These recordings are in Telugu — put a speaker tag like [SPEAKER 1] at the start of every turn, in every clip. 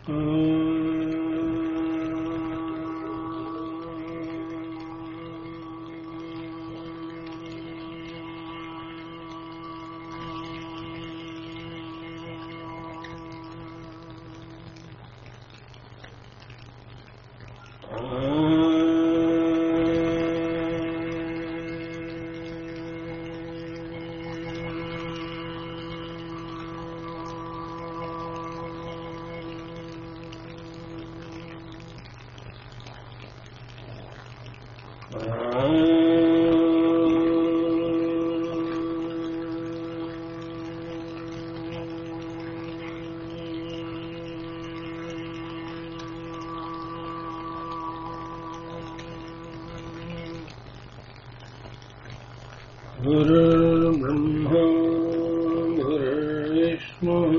[SPEAKER 1] गुरुर्ब्रह्मा गुरुर्विष्णुः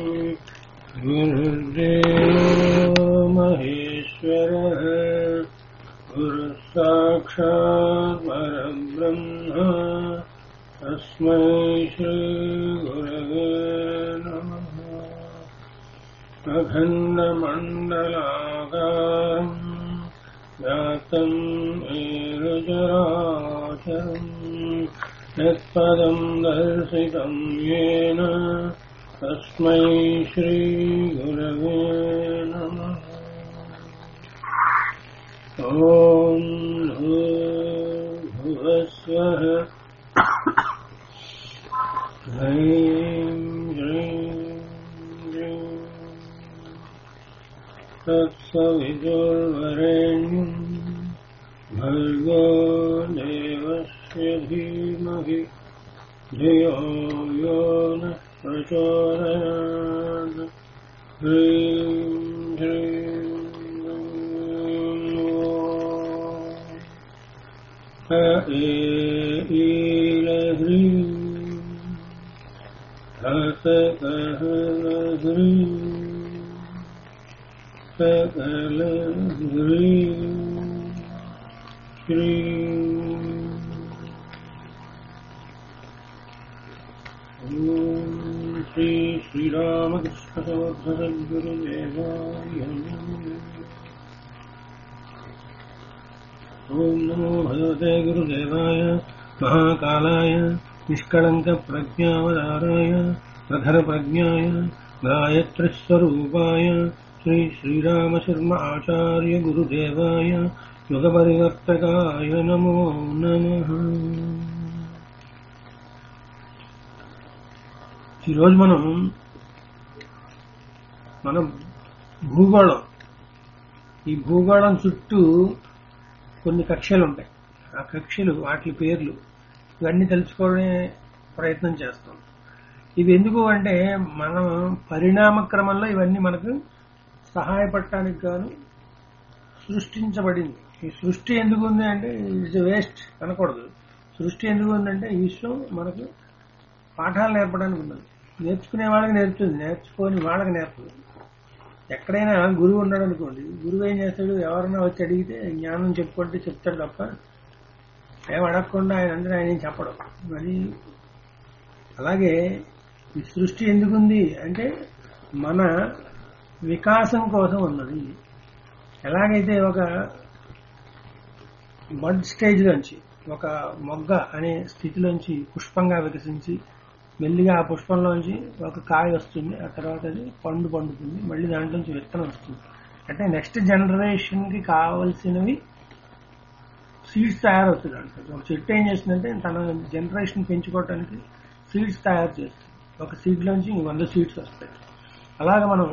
[SPEAKER 1] गुरुर्देवो महेश्वरः गुरुः साक्षात् परब्रह्म तस्मै श्रीगुरवे नमः अखण्डमण्डलाकारम् व्याप्तम् एरुचराचरम् यत्पदम् दर्शितम् येन तस्मै श्रीगुरवे नमः ॐ भूर्भुवस्वः ह्रीं श्रीं श्रीं तत्सविदुर्वरेण्यम् भर्गो देवस्य धीमहि धियो यो नः प्रचोदयात् ह्रीं ह्रीं ॐ ईलह्रीं हसकहलह्रीं सकलह्रीं श्रीं ॐ श्री श्रीरामकृष्णसमर्थसद्गुरुदेवाय नमः ॐ नमो भगवते गुरुदेवाय महाकालाय निष्कळङ्कप्रज्ञावताराय प्रधरप्रज्ञाय गायत्रिस्वरूपाय श्री श्रीरामशर्म आचार्य गुरुदेवाय युगपरिवर्तकाय नमो नमः ఈరోజు మనం మన భూగోళం ఈ భూగోళం చుట్టూ కొన్ని కక్షలు ఉంటాయి ఆ కక్షలు వాటి పేర్లు ఇవన్నీ తెలుసుకోవడే ప్రయత్నం చేస్తాం ఇవి ఎందుకు అంటే మనం పరిణామ క్రమంలో ఇవన్నీ మనకు సహాయపడటానికి గాను సృష్టించబడింది ఈ సృష్టి ఎందుకు ఉంది అంటే ఇట్స్ వేస్ట్ అనకూడదు సృష్టి ఎందుకు ఉందంటే ఈ విశ్వం మనకు పాఠాలు నేర్పడానికి ఉన్నది నేర్చుకునే వాళ్ళకి నేర్పుతుంది నేర్చుకొని వాళ్ళకి నేర్పదు ఎక్కడైనా గురువు ఉన్నాడు అనుకోండి గురువు ఏం చేస్తాడు ఎవరన్నా వచ్చి అడిగితే జ్ఞానం చెప్పుకుంటే చెప్తాడు తప్ప ఏం అడగకుండా ఆయన అంటే ఆయన ఏం చెప్పడం మరి అలాగే ఈ సృష్టి ఎందుకుంది అంటే మన వికాసం కోసం ఉన్నది ఎలాగైతే ఒక బడ్ స్టేజ్ నుంచి ఒక మొగ్గ అనే స్థితిలోంచి పుష్పంగా వికసించి మెల్లిగా ఆ పుష్పంలోంచి ఒక కాయ వస్తుంది ఆ తర్వాత అది పండు పండుతుంది మళ్ళీ దాంట్లోంచి విత్తనం వస్తుంది అంటే నెక్స్ట్ జనరేషన్ కి కావలసినవి సీడ్స్ తయారవుతుంది అంటే ఒక చెట్టు ఏం చేస్తుందంటే తన జనరేషన్ పెంచుకోవడానికి సీడ్స్ తయారు చేస్తుంది ఒక సీడ్ లోంచి వంద సీడ్స్ వస్తాయి అలాగ మనం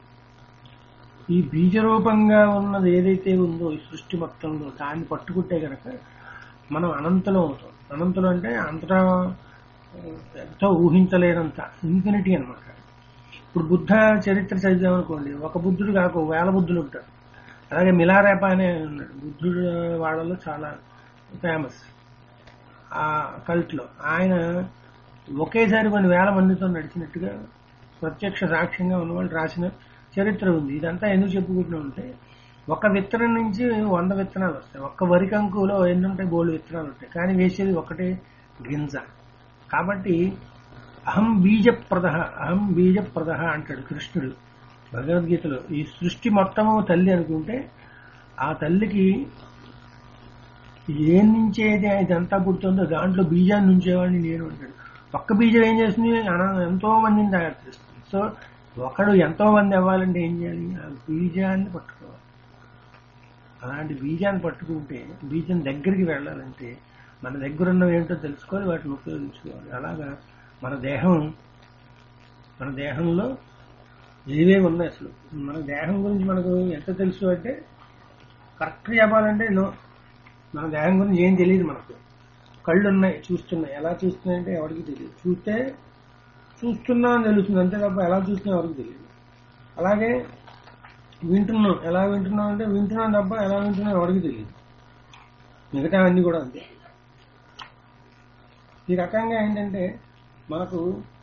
[SPEAKER 1] ఈ బీజరూపంగా ఉన్నది ఏదైతే ఉందో ఈ సృష్టి మొత్తంలో దాన్ని పట్టుకుంటే కనుక మనం అనంతలం అవుతాం అనంతలం అంటే అంతటా ఎంతో ఊహించలేనంత ఇన్ఫినిటీ అనమాట ఇప్పుడు బుద్ధ చరిత్ర చదివామనుకోండి ఒక బుద్ధుడు కాక వేల బుద్ధులు ఉంటారు అలాగే మిలారేప అనే ఉన్నాడు బుద్ధుడు వాళ్ళలో చాలా ఫేమస్ ఆ కల్ట్ లో ఆయన ఒకేసారి కొన్ని వేల మందితో నడిచినట్టుగా ప్రత్యక్ష సాక్ష్యంగా ఉన్నవాళ్ళు రాసిన చరిత్ర ఉంది ఇదంతా ఎందుకు చెప్పుకుంటున్నాం అంటే ఒక విత్తనం నుంచి వంద విత్తనాలు వస్తాయి ఒక్క వరి కంకులో ఎన్ని ఉంటాయి గోల్డ్ విత్తనాలు ఉంటాయి కానీ వేసేది ఒకటే గింజ కాబట్టి అహం బీజప్రద అహం బీజప్రద అంటాడు కృష్ణుడు భగవద్గీతలో ఈ సృష్టి మొత్తము తల్లి అనుకుంటే ఆ తల్లికి ఏం నుంచి అయితే ఇదంతా పుడుతుందో దాంట్లో బీజాన్ని ఉంచేవాడిని నేను అంటాడు ఒక్క బీజం ఏం చేస్తుంది అన- ఎంతో మందిని తయారు చేస్తుంది సో ఒకడు ఎంతో మంది అవ్వాలంటే ఏం చేయాలి ఆ బీజాన్ని పట్టుకోవాలి అలాంటి బీజాన్ని పట్టుకుంటే బీజం దగ్గరికి వెళ్ళాలంటే మన దగ్గర ఉన్నవి ఏంటో తెలుసుకోవాలి వాటిని ఉపయోగించుకోవాలి అలాగా మన దేహం మన దేహంలో ఏవేవి ఉన్నాయి అసలు మన దేహం గురించి మనకు ఎంత తెలుసు అంటే కరెక్ట్గా చెప్పాలంటే నో మన దేహం గురించి ఏం తెలియదు మనకు కళ్ళు ఉన్నాయి చూస్తున్నాయి ఎలా చూస్తున్నాయంటే ఎవరికి తెలియదు చూస్తే చూస్తున్నా అని తెలుస్తుంది అంతే తప్ప ఎలా చూస్తున్నా ఎవరికి తెలియదు అలాగే వింటున్నాం ఎలా వింటున్నాం అంటే వింటున్నాం తప్ప ఎలా వింటున్నాం ఎవరికి తెలియదు మిగతా అన్ని కూడా అంతే ఈ రకంగా ఏంటంటే మనకు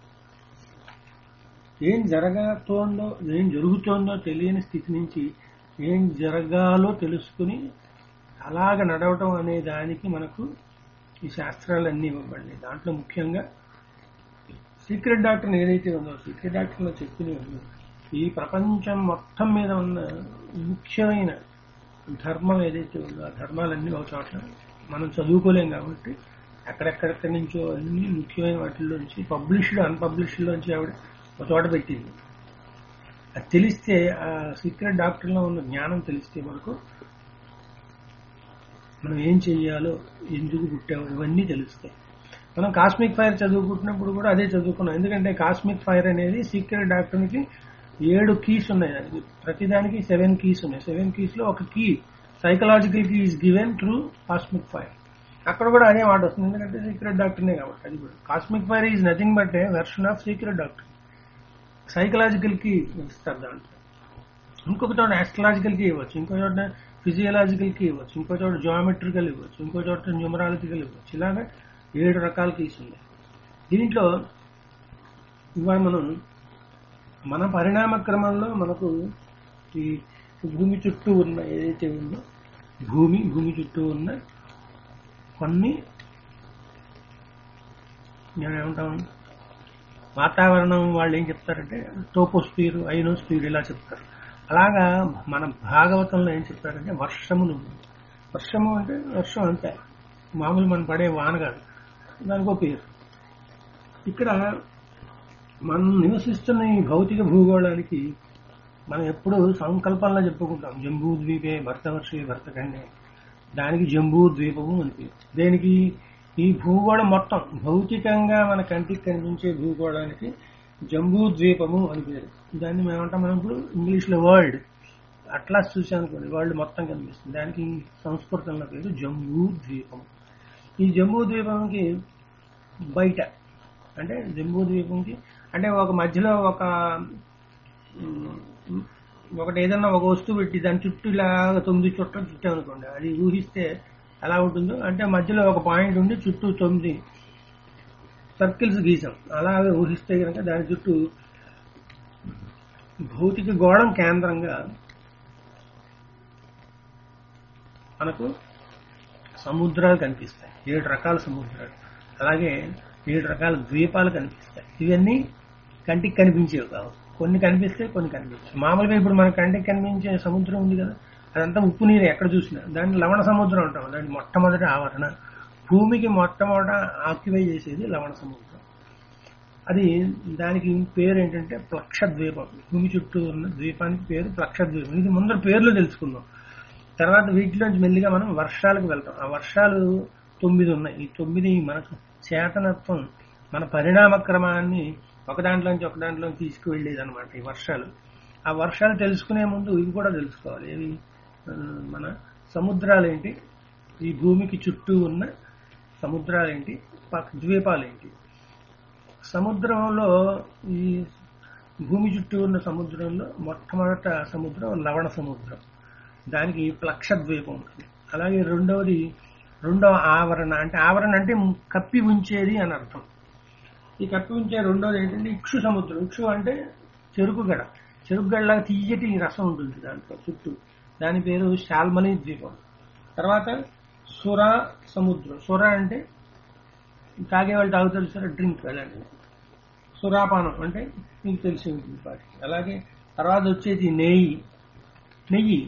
[SPEAKER 1] ఏం జరగతోందో ఏం జరుగుతోందో తెలియని స్థితి నుంచి ఏం జరగాలో తెలుసుకుని అలాగ నడవటం అనే దానికి మనకు ఈ శాస్త్రాలన్నీ ఇవ్వబడినాయి దాంట్లో ముఖ్యంగా సీక్రెట్ డాక్టర్ ఏదైతే ఉందో సీక్రెట్ డాక్టర్లో చెప్పినవి ఉందో ఈ ప్రపంచం మొత్తం మీద ఉన్న ముఖ్యమైన ధర్మం ఏదైతే ఉందో ఆ ధర్మాలన్నీ ఒక చోట మనం చదువుకోలేం కాబట్టి ఎక్కడెక్కడెక్కడి నుంచో అన్ని ముఖ్యమైన వాటిల్లోంచి పబ్లిష్డ్ అన్పబ్లిష్డ్ లోంచి ఆవిడ ఒక చోట పెట్టింది అది తెలిస్తే ఆ సీక్రెట్ డాక్టర్లో ఉన్న జ్ఞానం తెలిస్తే మనకు మనం ఏం చెయ్యాలో ఎందుకు పుట్టామో ఇవన్నీ తెలుస్తాయి మనం కాస్మిక్ ఫైర్ చదువుకుంటున్నప్పుడు కూడా అదే చదువుకున్నాం ఎందుకంటే కాస్మిక్ ఫైర్ అనేది సీక్రెట్ డాక్టర్కి ఏడు కీస్ ఉన్నాయి దానికి ప్రతిదానికి సెవెన్ కీస్ ఉన్నాయి సెవెన్ కీస్ లో ఒక key psychological key is given through cosmic fire అక్కడ కూడా అదే మాట వస్తుంది ఎందుకంటే సీక్రెట్ డాక్టర్నే కాబట్టి అది కూడా cosmic fire is nothing but a version of secret doctor psychological కి ఇస్తారు దాంట్లో ఇంకొక చోట ఆస్ట్రలాజికల్ కి ఇవ్వచ్చు ఇంకో చోట ఫిజియలాజికల్ కి ఇవ్వచ్చు ఇంకో చోట జియోమెట్రికల్ ఇవ్వచ్చు ఇంకో చోట న్యూమరాలజికల్ ఇవ్వచ్చు ఇలాగా ఏడు రకాల కీస్ ఉన్నాయి దీంట్లో ఇవాళ మనం మన పరిణామ క్రమంలో మనకు ఈ భూమి చుట్టూ ఉన్న ఏదైతే ఉందో భూమి భూమి చుట్టూ ఉన్న కొన్ని ఏమంటాం వాతావరణం వాళ్ళు ఏం చెప్తారంటే టోపోస్ఫియర్ ఐనోస్ఫియర్ ఇలా చెప్తారు అలాగా మన భాగవతంలో ఏం చెప్తారంటే వర్షములు వర్షము అంటే వర్షం అంతే మామూలు మనం పడే వాన కాదు దానికో పేరు ఇక్కడ మనం నివసిస్తున్న ఈ భౌతిక భూగోళానికి మనం ఎప్పుడు సంకల్పంలో చెప్పుకుంటాం జంబూ ద్వీపే భర్తవర్షి భర్తకండే దానికి జంబూ ద్వీపము అని పేరు దేనికి ఈ భూగోళం మొత్తం భౌతికంగా మన కంటికి కనిపించే భూగోళానికి జంబూ ద్వీపము అని పేరు దాన్ని మేమంటాం మనం ఇప్పుడు ఇంగ్లీష్ లో వరల్డ్ అట్లాస్ చూసానుకోండి వరల్డ్ మొత్తం కనిపిస్తుంది దానికి సంస్కృతంలో పేరు జంబూ ద్వీపం ఈ జంబూ ద్వీపంకి బయట అంటే జంబూ ద్వీపంకి అంటే ఒక మధ్యలో ఒక ఉమ్, ఒకటి ఏదన్నా ఒక వస్తువు పెట్టి దాని చుట్టూ ఇలా తొమ్మిది చుట్టలు చుట్టామనుకోండి అది ఊహిస్తే ఎలా ఉంటుందో అంటే మధ్యలో ఒక పాయింట్ ఉండి చుట్టూ తొమ్మిది సర్కిల్స్ గీసాం అలాగే ఊహిస్తే కనుక దాని చుట్టూ భౌతిక గోళం కేంద్రంగా మనకు సముద్రాలు కనిపిస్తాయి ఏడు రకాల సముద్రాలు అలాగే ఏడు రకాల ద్వీపాలు కనిపిస్తాయి ఇవన్నీ కంటికి కనిపించేవి కావు కొన్ని కనిపిస్తాయి కొన్ని కనిపిస్తాయి మామూలుగా ఇప్పుడు మన కంటికి కనిపించే సముద్రం ఉంది కదా అదంతా ఉప్పు నీరు ఎక్కడ చూసినా దాన్ని లవణ సముద్రం అంటాం దాని మొట్టమొదటి ఆవరణ భూమికి మొట్టమొదట ఆక్యుపై చేసేది లవణ సముద్రం అది దానికి పేరు ఏంటంటే ప్లక్ష ద్వీపం భూమి చుట్టూ ఉన్న ద్వీపానికి పేరు ప్లక్ష ద్వీపం ఇది ముందర పేర్లు తెలుసుకుందాం తర్వాత వీటిలోంచి మెల్లిగా మనం వర్షాలకు వెళ్తాం ఆ వర్షాలు తొమ్మిది ఉన్నాయి ఈ తొమ్మిది మనకు చేతనత్వం మన పరిణామ క్రమాన్ని ఒక దాంట్లోంచి ఒక దాంట్లోంచి తీసుకువెళ్ళేది అనమాట ఈ వర్షాలు ఆ వర్షాలు తెలుసుకునే ముందు ఇవి కూడా తెలుసుకోవాలి ఏవి ఆ, మన సముద్రాలేంటి ఈ భూమికి చుట్టూ ఉన్న సముద్రాలేంటి పక్- ద్వీపాలేంటి సముద్రంలో ఈ భూమి చుట్టూ ఉన్న సముద్రంలో మొట్టమొదట సముద్రం లవణ సముద్రం దానికి ప్లక్ష ద్వీపం ఉంటుంది అలాగే రెండవది రెండవ ఆవరణ అంటే ఆవరణ అంటే కప్పి ఉంచేది అని అర్థం ఈ కప్పి ఉంచే రెండవది ఏంటంటే ఇక్షు సముద్రం ఇక్షు అంటే చెరుకు గడ చెరుకు గడలాగా తీయటి రసం ఉంటుంది దాంట్లో చుట్టూ దాని పేరు శాల్మలి ద్వీపం తర్వాత సుర సముద్రం సుర అంటే తాగే వాళ్ళు తాగుతారు సరే డ్రింక్ అలాంటివి సురాపానం అంటే మీకు తెలిసి ఉంటుంది వాటికి అలాగే తర్వాత వచ్చేది నెయ్యి నెయ్యి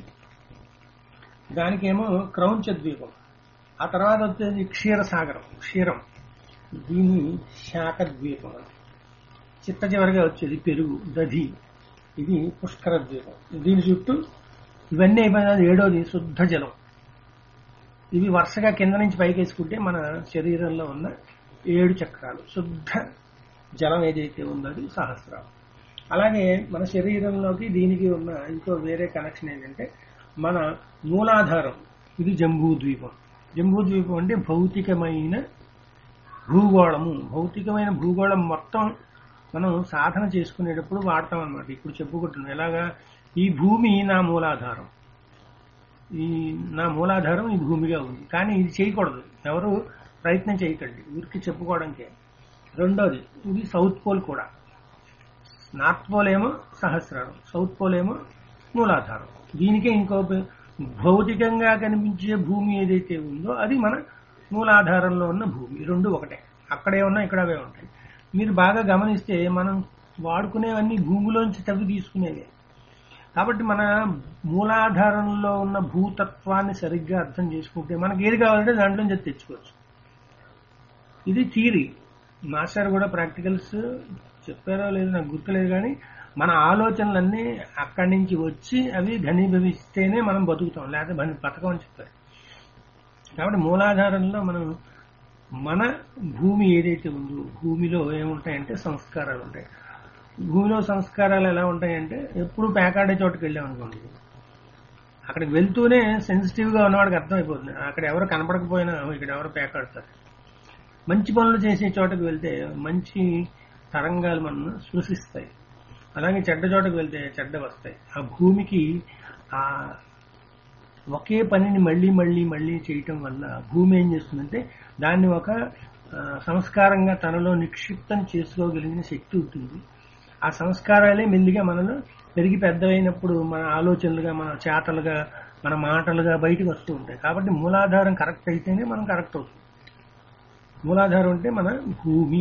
[SPEAKER 1] దానికేమో క్రౌంచ ద్వీపం ఆ తర్వాత వచ్చేది క్షీరసాగరం క్షీరం దీని శాఖ ద్వీపం అని చిట్ట చివరిగా వచ్చేది పెరుగు దధి ఇది పుష్కర ద్వీపం దీని చుట్టూ ఇవన్నీ అయిపోయిన ఏడోది శుద్ధ జలం ఇవి వరుసగా కింద నుంచి పైకి వేసుకుంటే మన శరీరంలో ఉన్న ఏడు చక్రాలు శుద్ధ జలం ఏదైతే ఉందో అది సహస్రాలు అలాగే మన శరీరంలోకి దీనికి ఉన్న ఇంకో వేరే కనెక్షన్ ఏంటంటే మన మూలాధారం ఇది జంబూ ద్వీపం జంబూ ద్వీపం అంటే భౌతికమైన భూగోళము భౌతికమైన భూగోళం మొత్తం మనం సాధన చేసుకునేటప్పుడు వాడతాం అనమాట ఇప్పుడు చెప్పుకుంటున్నాం ఎలాగా ఈ భూమి నా మూలాధారం ఈ నా మూలాధారం ఈ భూమిగా ఉంది కానీ ఇది చేయకూడదు ఎవరు ప్రయత్నం చేయకండి ఊరికి చెప్పుకోవడానికే రెండోది ఇది సౌత్ పోల్ కూడా నార్త్ పోల్ ఏమో సహస్రారం సౌత్ పోల్ ఏమో మూలాధారం దీనికే ఇంకో పే- భౌతికంగా కనిపించే భూమి ఏదైతే ఉందో అది మన మూలాధారంలో ఉన్న భూమి ఈ రెండు ఒకటే అక్కడే ఉన్నా ఇక్కడ అవే ఉంటాయి మీరు బాగా గమనిస్తే మనం వాడుకునేవన్నీ భూమిలోంచి తవ్వి తీసుకునేవే కాబట్టి మన మూలాధారంలో ఉన్న భూతత్వాన్ని సరిగ్గా అర్థం చేసుకుంటే మనకి ఏది కావాలంటే దాంట్లో నుంచి తెచ్చుకోవచ్చు ఇది థియరీ మాస్టర్ కూడా ప్రాక్టికల్స్ చెప్పారో లేదో నాకు గుర్తులేదు కానీ మన ఆలోచనలన్నీ అక్కడి నుంచి వచ్చి అవి ఘనీభవిస్తేనే మనం బతుకుతాం లేకపోతే బని- బతకం అని చెప్తారు కాబట్టి మూలాధారంలో మనం మన భూమి ఏదైతే ఉందో భూమిలో ఏముంటాయంటే సంస్కారాలు ఉంటాయి భూమిలో సంస్కారాలు ఎలా ఉంటాయంటే ఎప్పుడు పేకాడే చోటుకి వెళ్ళాం అనుకోండి అక్కడికి వెళ్తూనే సెన్సిటివ్ గా ఉన్నవాడికి అర్థమైపోతుంది అక్కడ ఎవరు కనపడకపోయినా "ఓ, ఇక్కడ ఎవరు పేకాడతారు మంచి పనులు చేసే చోటకు వెళ్తే మంచి తరంగాలు మనం స్పృశిస్తాయి అలాగే చెడ్డ చోటకు వెళ్తే చెడ్డ వస్తాయి ఆ భూమికి ఆ ఒకే పనిని మళ్ళీ మళ్ళీ మళ్ళీ చేయటం వల్ల భూమి ఏం చేస్తుందంటే దాన్ని ఒక ఆ, సంస్కారంగా తనలో నిక్షిప్తం చేసుకోగలిగిన శక్తి ఉంటుంది ఆ సంస్కారాలే మెల్లిగా మనలో పెరిగి పెద్దవైనప్పుడు మన ఆలోచనలుగా మన చేతలుగా మన మాటలుగా బయటకు వస్తూ ఉంటాయి కాబట్టి మూలాధారం కరెక్ట్ అయితేనే మనం కరెక్ట్ అవుతుంది మూలాధారం అంటే మన భూమి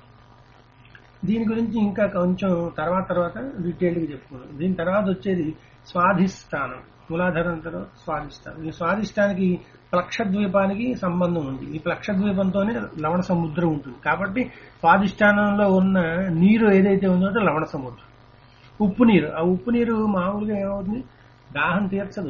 [SPEAKER 1] దీని గురించి ఇంకా కొంచెం తర్వాత తర్వాత డీటెయిల్గా చెప్పుకున్నాం దీని తర్వాత వచ్చేది స్వాధిష్టానం మూలాధారం తర్వాత స్వాధిష్టానం ఈ స్వాధిష్టానికి ప్లక్షద్వీపానికి సంబంధం ఉంది ఈ ప్లక్షద్వీపంతోనే లవణ సముద్రం ఉంటుంది కాబట్టి స్వాధిష్టానంలో ఉన్న నీరు ఏదైతే ఉందో అది లవణ సముద్రం ఉప్పు నీరు ఆ ఉప్పు నీరు మామూలుగా ఏమవుతుంది దాహం తీర్చదు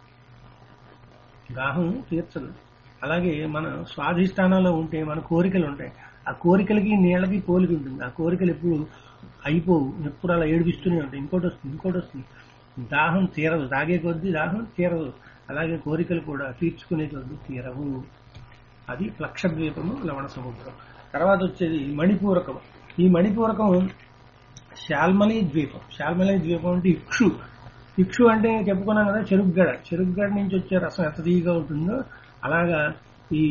[SPEAKER 1] దాహం తీర్చదు అలాగే మన స్వాధిష్టానంలో ఉంటే మన కోరికలు ఉంటాయి ఆ కోరికలకి నీళ్ళకి పోలిక ఉంటుంది ఆ కోరికలు ఎప్పుడు అయిపోవు ఎప్పుడు అలా ఏడిపిస్తూనే ఉంటాయి ఇంకోటి వస్తుంది ఇంకోటి వస్తుంది దాహం తీరదు తాగే కొద్దీ దాహం తీరదు అలాగే కోరికలు కూడా తీర్చుకునే కొద్దీ తీరవు అది లక్షద్వీపము లవణ సముద్రం తర్వాత వచ్చేది మణిపూరకం ఈ మణిపూరకం శాల్మలి ద్వీపం శాల్మలి ద్వీపం అంటే ఇక్షు ఇక్షు అంటే చెప్పుకున్నాం కదా చెరుగ్గడ చెరుగ్గడ నుంచి వచ్చే రసం ఎంత తీయగా ఉంటుందో అలాగా ఈ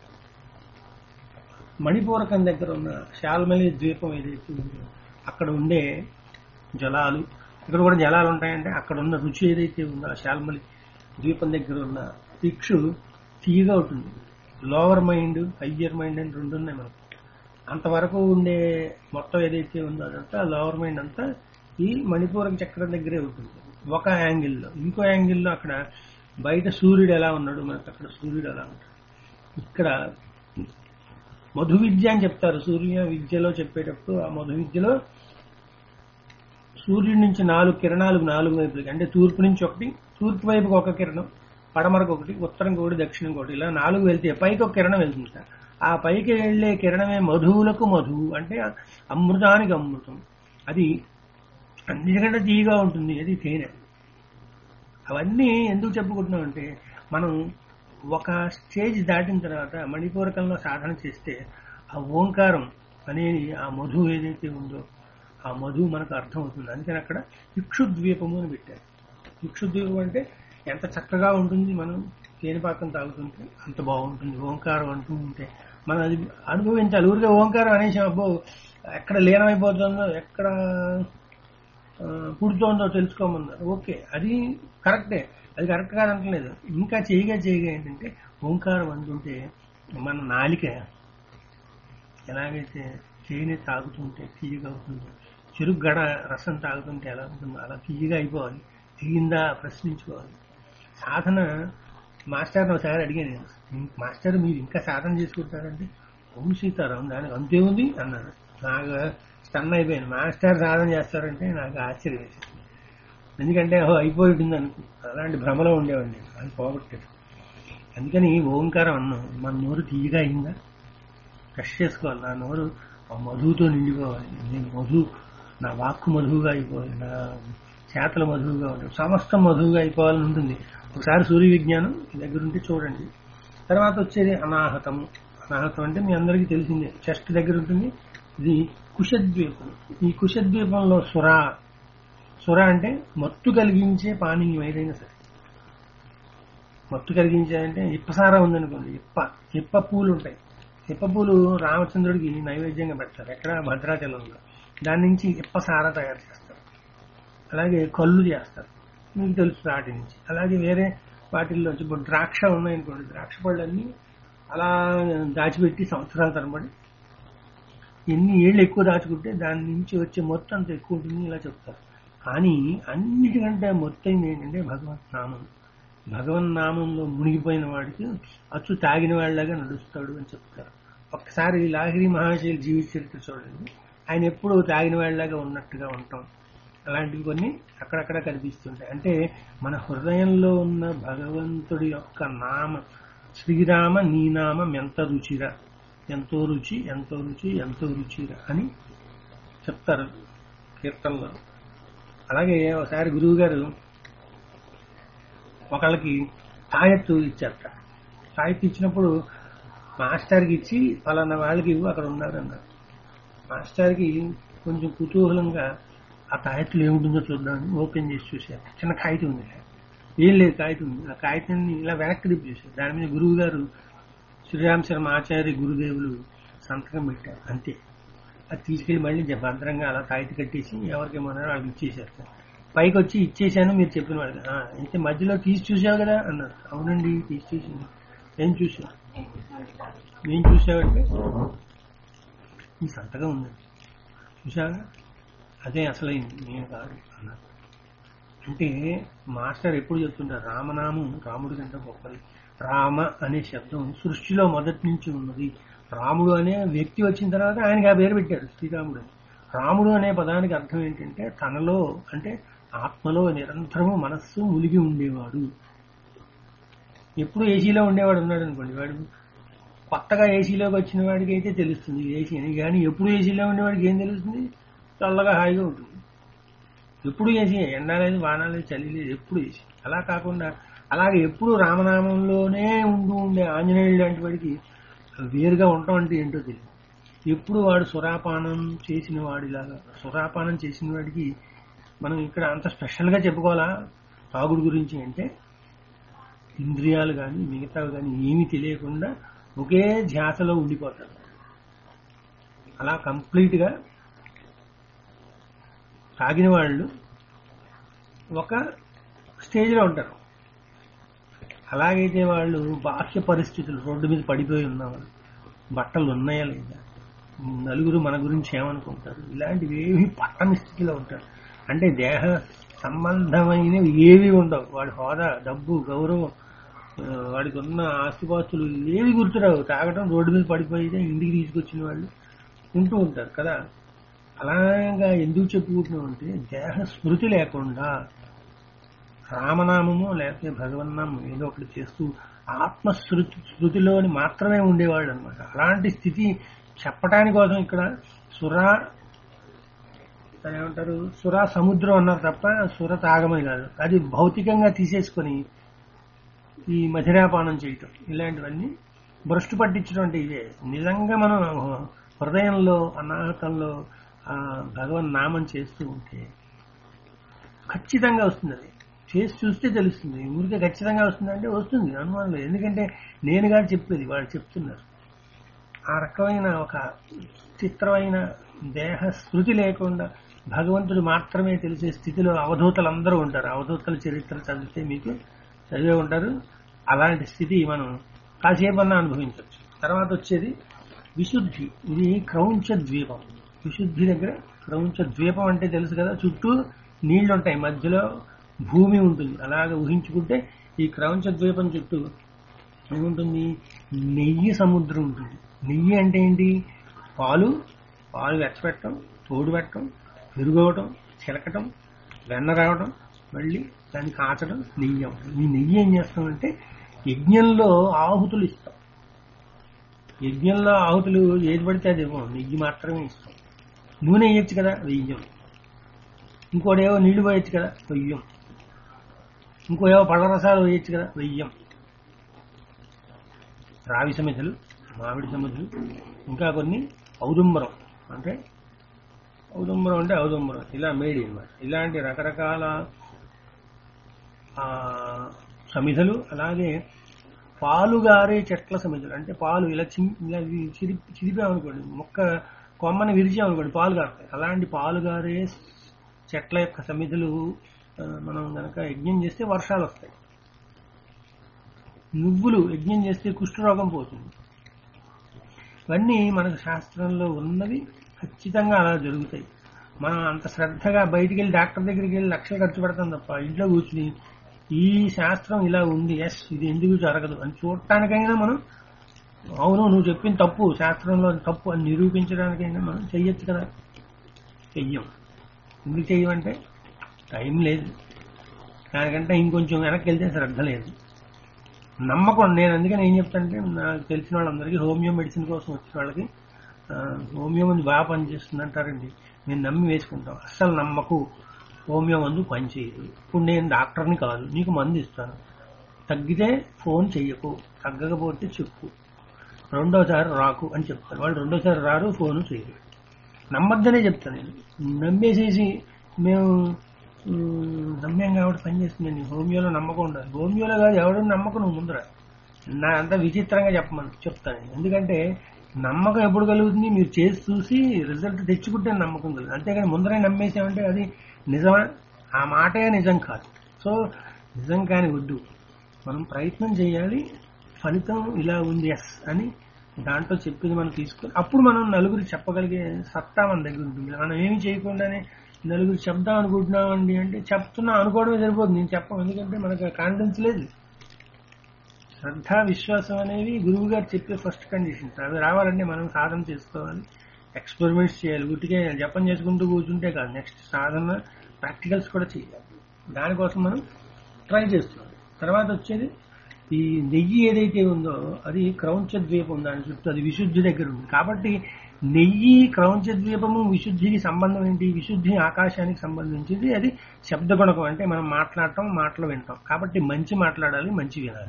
[SPEAKER 1] మణిపూరకం దగ్గర ఉన్న శాల్మలి ద్వీపం ఏదైతే ఉందో అక్కడ ఉండే జలాలు ఇక్కడ కూడా జలాలు ఉంటాయంటే అక్కడ ఉన్న రుచి ఏదైతే ఉందో ఆ శాల్మలి ద్వీపం దగ్గర ఉన్న ఇక్షు తీయగా ఉంటుంది లోవర్ మైండ్ హయ్యర్ మైండ్ అని రెండు ఉన్నాయి మనకు అంతవరకు ఉండే మొత్తం ఏదైతే ఉందో అదంతా లోవర్ మైండ్ అంతా ఈ మణిపూరక చక్రం దగ్గరే ఉంటుంది ఒక యాంగిల్లో ఇంకో యాంగిల్లో అక్కడ బయట సూర్యుడు ఎలా ఉన్నాడు మనకు అక్కడ సూర్యుడు ఎలా ఉంటాడు ఇక్కడ మధు విద్య అని చెప్తారు సూర్య విద్యలో చెప్పేటప్పుడు ఆ మధు విద్యలో సూర్యుడి నుంచి నాలుగు కిరణాలు నాలుగు వైపులకి అంటే తూర్పు నుంచి ఒకటి తూర్పు వైపుకి ఒక కిరణం పడమరకు ఒకటి ఉత్తరం ఒకటి దక్షిణం ఒకటి ఇలా నాలుగు వెళ్తే పైకి ఒక కిరణం వెళ్తుంది సార్ ఆ పైకి వెళ్లే కిరణమే మధువులకు మధువు అంటే అమృతానికి అమృతం అది అన్నిటికంటే తీయగా ఉంటుంది అది తేనె అవన్నీ ఎందుకు చెప్పుకుంటున్నాం అంటే మనం ఒక స్టేజ్ దాటిన తర్వాత మణిపూరకంలో సాధన చేస్తే ఆ ఓంకారం అనేది ఆ మధు ఏదైతే ఉందో ఆ మధు మనకు అర్థమవుతుంది అందుకని అక్కడ ఇక్షుద్వీపము అని పెట్టారు ఇక్షుద్వీపం అంటే ఎంత చక్కగా ఉంటుంది మనం తేనెపాకం తాగుతుంటే అంత బాగుంటుంది ఓంకారం అంటూ ఉంటే మనం అది అనుభవించాలి ఊరికే ఓంకారం అనేసి అబ్బో ఎక్కడ లీనమైపోతుందో ఎక్కడ ఆ, పుడుతోందో తెలుసుకోమన్నారు ఓకే అది కరెక్టే అది కరెక్ట్ కాదంటలేదు ఇంకా చేయగా చేయగా ఏంటంటే ఓంకారం అందుంటే మన నాలిక ఎలాగైతే తేనె తాగుతుంటే తీయగా అవుతుందో చెరుకు గడ రసం తాగుతుంటే ఎలా ఉంటుందో అలా తీయగా అయిపోవాలి తీయిందా ప్రశ్నించుకోవాలి సాధన మాస్టర్ని ఒకసారి అడిగాను నేను మాస్టర్ మీరు ఇంకా సాధన చేసుకుంటారంటే అవును సీతారాం దానికి అంతే ఉంది అన్నారు నాకు స్టన్ అయిపోయాను మాస్టర్ సాధన చేస్తారంటే నాకు ఆశ్చర్యం వేసింది ఎందుకంటే ఓ అయిపోయి ఉంటుంది అనుకో అలాంటి భ్రమలో ఉండేవాడిని అది పోగొట్టాడు అందుకని ఓంకారం అన్నాం మన నోరు తీయగా అయిందా కష్ చేసుకోవాలి నా నోరు ఆ మధువుతో నిండిపోవాలి నేను మధు నా వాక్కు మధువుగా అయిపోవాలి నా చేతల మధువుగా ఉంటుంది సమస్తం మధువుగా అయిపోవాలని ఉంటుంది ఒకసారి సూర్య విజ్ఞానం మీ దగ్గర ఉంటే చూడండి తర్వాత వచ్చేది అనాహతం అనాహతం అంటే మీ అందరికీ తెలిసిందే చెస్ట్ దగ్గర ఉంటుంది ఇది కుశద్వీపం ఈ కుశద్వీపంలో సుర సుర అంటే మత్తు కలిగించే పానీయం ఏదైనా సరే మత్తు కలిగించే అంటే ఇప్పసారా ఉందనుకోండి ఇప్ప ఇప్ప పూలు ఉంటాయి ఇప్ప పూలు రామచంద్రుడికి నైవేద్యంగా పెడతారు ఎక్కడ భద్రాచలంలో దాని నుంచి ఇప్పసార తయారు చేస్తారు అలాగే కళ్ళు చేస్తారు మీకు తెలుసు వాటి నుంచి అలాగే వేరే వాటిల్లో ఇప్పుడు ద్రాక్ష ఉన్నాయనుకోండి ద్రాక్ష పళ్ళన్నీ అలా దాచిపెట్టి సంవత్సరాల తరబడి ఎన్ని ఏళ్ళు ఎక్కువ దాచుకుంటే దాని నుంచి వచ్చే మొత్తం అంత ఎక్కువ ఉంటుంది ఇలా చెప్తారు కానీ అన్నిటికంటే మొత్తైంది ఏంటంటే భగవత్ నామం భగవన్ నామంలో మునిగిపోయిన వాడికి అచ్చు తాగిన వాళ్ళలాగా నడుస్తాడు అని చెప్తారు ఒక్కసారి లాహిరి మహాశైలి జీవిత చరిత్ర చూడండి ఆయన ఎప్పుడు తాగిన వాళ్ళలాగా ఉన్నట్టుగా ఉంటాం అలాంటివి కొన్ని అక్కడక్కడ కనిపిస్తుంటాయి అంటే మన హృదయంలో ఉన్న భగవంతుడి యొక్క నామ శ్రీరామ నీ నామం ఎంత రుచిరా ఎంతో రుచి ఎంతో రుచి ఎంతో రుచిరా అని చెప్తారు కీర్తనలో అలాగే ఒకసారి గురువు గారు ఒకళ్ళకి తాయెత్తు ఇచ్చారట తాయెత్తు ఇచ్చినప్పుడు మాస్టర్కి ఇచ్చి పలానా వాళ్ళకి ఇవ్వు అక్కడ ఉన్నారు అన్నారు మాస్టర్కి కొంచెం కుతూహలంగా ఆ తాయెత్తులు ఏముంటుందో చూద్దామని ఓపెన్ చేసి చూశారు చిన్న కాగితం ఉంది ఏం లేదు కాగితం ఉంది ఆ కాగితాన్ని ఇలా వెనక్కి తిప్పి చూశారు దాని మీద గురువు గారు శ్రీరామ్ శర్మ ఆచార్య గురుదేవులు సంతకం పెట్టారు అంతే అది తీసుకెళ్లి మళ్ళీ భద్రంగా అలా తాయితి కట్టేసి ఎవరికి ఏమన్నారో వాళ్ళకి ఇచ్చేసారు పైకి వచ్చి ఇచ్చేసాను మీరు చెప్పిన వాళ్ళకి "ఆ, అయితే మధ్యలో తీసి చూసావు కదా అన్నారు అవునండి తీసి చూసాను ఏం చూసావు ఏం చూసావంటే ఈ సంతకం ఉందండి చూసావా అదే అసలైంది నేను కాదు అన్నారు అంటే మాస్టర్ ఎప్పుడు చెప్తుంటారు రామనామం రాముడి కంటే గొప్పది రామ అనే శబ్దం సృష్టిలో మొదటి నుంచి ఉన్నది రాముడు అనే వ్యక్తి వచ్చిన తర్వాత ఆయనకి ఆ పేరు పెట్టారు శ్రీరాముడు అని రాముడు అనే పదానికి అర్థం ఏంటంటే తనలో అంటే ఆత్మలో నిరంతరము మనస్సు మునిగి ఉండేవాడు ఎప్పుడు ఏసీలో ఉండేవాడు ఉన్నాడు అనుకోండి వాడు కొత్తగా ఏసీలోకి వచ్చిన వాడికి అయితే తెలుస్తుంది ఏసీ అని కానీ ఎప్పుడు ఏసీలో ఉండేవాడికి ఏం తెలుస్తుంది చల్లగా హాయిగా ఉంటుంది ఎప్పుడు ఏసీ ఎండ లేదు వాన లేదు చలి లేదు ఎప్పుడు ఏసీ అలా కాకుండా అలాగే ఎప్పుడు రామనామంలోనే ఉంటూ ఉండే ఆంజనేయుడు లాంటి వాడికి వేరుగా ఉండటం అంటే ఏంటో తెలియదు ఎప్పుడు వాడు సురాపానం చేసిన వాడిలాగా సురాపానం చేసిన వాడికి మనం ఇక్కడ అంత స్పెషల్గా చెప్పుకోవాలా తాగుడు గురించి అంటే ఇంద్రియాలు కానీ మిగతావి కానీ ఏమీ తెలియకుండా ఒకే ధ్యాసలో ఉండిపోతాడు అలా కంప్లీట్గా తాగిన వాళ్ళు ఒక స్టేజ్లో ఉంటారు అలాగైతే వాళ్ళు బాహ్య పరిస్థితులు రోడ్డు మీద పడిపోయి ఉన్నవాళ్ళు బట్టలు ఉన్నాయా లేదా నలుగురు మన గురించి ఏమనుకుంటారు ఇలాంటివి ఏవి పట్టని స్థితిలో ఉంటారు అంటే దేహ సంబంధమైనవి ఏవి ఉండవు వాడి హోదా డబ్బు గౌరవం ఆ, వాడికి ఉన్న ఆస్తిపాస్తులు ఏవి గుర్తురావు తాగడం రోడ్డు మీద పడిపోయితే ఇంటికి తీసుకొచ్చిన వాళ్ళు ఉంటూ ఉంటారు కదా అలాగా ఎందుకు చెప్పుకుంటున్నాం అంటే దేహ స్మృతి లేకుండా రామనామము లేకపోతే భగవన్నామం ఏదో ఒకటి చేస్తూ ఆత్మశృతి శృతిలోని మాత్రమే ఉండేవాడు అనమాట అలాంటి స్థితి చెప్పటాని కోసం ఇక్కడ సురా దాన్ని ఏమంటారు సురా సముద్రం అన్నారు తప్ప సుర తాగమని కాదు అది భౌతికంగా తీసేసుకొని ఈ మధిరాపానం చేయటం ఇలాంటివన్నీ భ్రష్టు పట్టించడం అంటే ఇవే నిజంగా మనం హృదయంలో అనాహతంలో ఆ భగవన్ నామం చేస్తూ ఉంటే ఖచ్చితంగా వస్తుంది అది చేసి చూస్తే తెలుస్తుంది ఊరికే ఖచ్చితంగా వస్తుందంటే వస్తుంది అనుమానం లేదు ఎందుకంటే నేను కాదు చెప్పేది వాళ్ళు చెప్తున్నారు ఆ రకమైన ఒక చిత్రమైన దేహ శృతి లేకుండా భగవంతుడు మాత్రమే తెలిసే స్థితిలో అవధూతలు అందరూ ఉంటారు అవధూతల చరిత్ర చదివితే మీకు చదివే ఉంటారు అలాంటి స్థితి మనం కాసేపన్నా అనుభవించవచ్చు తర్వాత వచ్చేది విశుద్ధి ఇది క్రౌంచ ద్వీపం విశుద్ధి దగ్గర క్రౌంచ ద్వీపం అంటే తెలుసు కదా చుట్టూ నీళ్లు ఉంటాయి మధ్యలో భూమి ఉంటుంది అలాగే ఊహించుకుంటే ఈ క్రౌంచ ద్వీపం చుట్టూ ఏముంటుంది నెయ్యి సముద్రం ఉంటుంది నెయ్యి అంటే ఏంటి పాలు పాలు వెచ్చపెట్టడం తోడు పెట్టడం పెరుగవటం చిలకటం వెన్న రావడం మళ్ళీ దాన్ని కాచడం నెయ్యి అవ్వడం ఈ నెయ్యి ఏం చేస్తామంటే యజ్ఞంలో ఆహుతులు ఇస్తాం యజ్ఞంలో ఆహుతులు ఏది పడితే అది ఇవ్వం నెయ్యి మాత్రమే ఇస్తాం నూనె వేయచ్చు కదా వెయ్యం ఇంకోటేవో నీళ్లు పోయచ్చు కదా వెయ్యం ఇంకో ఏవో పళ్ళ రసాలు వేయచ్చు కదా వెయ్యం రావి సమితులు మామిడి సమితులు ఇంకా కొన్ని ఔదుంబరం అంటే ఔదుంబరం అంటే ఔదుంబరం ఇలా మేడి అన్నమాట ఇలాంటి రకరకాల ఆ, సమిధలు అలాగే పాలుగారే చెట్ల సమిధలు అంటే పాలు ఇలా చి ఇలా ఇవి చిరి చిరిపామనుకోండి మొక్క కొమ్మని విరిచామనుకోండి పాలు గారుతాయి అలాంటి పాలుగారే చెట్ల యొక్క సమిధులు ఆ, మనం గనక యజ్ఞం చేస్తే వర్షాలు వస్తాయి నువ్వులు యజ్ఞం చేస్తే కుష్ఠరోగం పోతుంది ఇవన్నీ మనకు శాస్త్రంలో ఉన్నవి ఖచ్చితంగా అలా జరుగుతాయి మనం అంత శ్రద్ధగా బయటికి వెళ్ళి డాక్టర్ దగ్గరికి వెళ్ళి లక్షలు ఖర్చు పెడతాం తప్ప ఇంట్లో కూర్చుని ఈ శాస్త్రం ఇలా ఉంది ఎస్ ఇది ఎందుకు జరగదు అని చూడటానికైనా మనం అవును నువ్వు చెప్పిన తప్పు శాస్త్రంలో తప్పు అని నిరూపించడానికైనా మనం చెయ్యొచ్చు కదా చెయ్యం ఎందుకు చెయ్యమంటే టైం లేదు దానికంటే ఇంకొంచెం వెనక్కి వెళ్తే శ్రద్ధ లేదు నమ్మకం నేను అందుకని ఏం చెప్తానంటే నాకు తెలిసిన వాళ్ళందరికీ హోమియో మెడిసిన్ కోసం వచ్చిన వాళ్ళకి ఆ, హోమియో మందు బాగా పనిచేస్తుంది అంటారండి నేను నమ్మి వేసుకుంటాం అస్సలు నమ్మకు హోమియో మందు పనిచేయదు ఇప్పుడు నేను డాక్టర్ని కాదు నీకు మందు ఇస్తాను తగ్గితే ఫోన్ చెయ్యకు తగ్గకపోతే చెప్పు రెండోసారి రాకు అని చెప్తాను వాళ్ళు రెండోసారి రారు ఫోను చేయరు నమ్మద్దనే చెప్తాను నేను నమ్మేసేసి మేము ఉమ్, నమ్మాం కాబట్టి పని చేస్తుంది హోమియోలో నమ్మకం ఉండాలి హోమియోలో కాదు ఎవడు నమ్మకం నువ్వు ముందర నా అంత విచిత్రంగా చెప్పమని చెప్తాను నేను. ఎందుకంటే నమ్మకం ఎప్పుడు కలుగుతుంది మీరు చేసి చూసి రిజల్ట్ తెచ్చుకుంటే నమ్మకం కలుగుతుంది అంతేగాని ముందరే నమ్మేసామంటే అది నిజమా ఆ మాటే నిజం కాదు సో నిజం కాని వద్దు మనం ప్రయత్నం చేయాలి ఫలితం ఇలా ఉంది ఎస్ అని దాంట్లో చెప్పింది మనం తీసుకొని అప్పుడు మనం నలుగురికి చెప్పగలిగే సత్తా మన దగ్గర ఉంటుంది మనం ఏమి చేయకుండానే నలుగురు చెప్దాం అనుకుంటున్నామండి అంటే చెప్తున్నా అనుకోవడమే సరిపోతుంది నేను చెప్పం ఎందుకంటే మనకు కాన్ఫిడెన్స్ లేదు శ్రద్ధ విశ్వాసం అనేవి గురువు గారు చెప్పే ఫస్ట్ కండిషన్స్ అవి రావాలంటే మనం సాధన చేసుకోవాలి ఎక్స్పెరిమెంట్స్ చేయాలి ఉట్టికే జపం చేసుకుంటూ కూర్చుంటే కాదు నెక్స్ట్ సాధన ప్రాక్టికల్స్ కూడా చేయాలి దానికోసం మనం ట్రై చేస్తున్నాం తర్వాత వచ్చేది ఈ నెయ్యి ఏదైతే ఉందో అది క్రౌంచ ద్వీపం దాని చుట్టూ అది విశుద్ధి దగ్గర ఉంది కాబట్టి నెయ్యి క్రౌంచ ద్వీపము విశుద్ధికి సంబంధం ఏంటి విశుద్ధి ఆకాశానికి సంబంధించింది అది శబ్ద గుణకం అంటే మనం మాట్లాడటం మాటలు వింటాం కాబట్టి మంచి మాట్లాడాలి మంచి వినాలి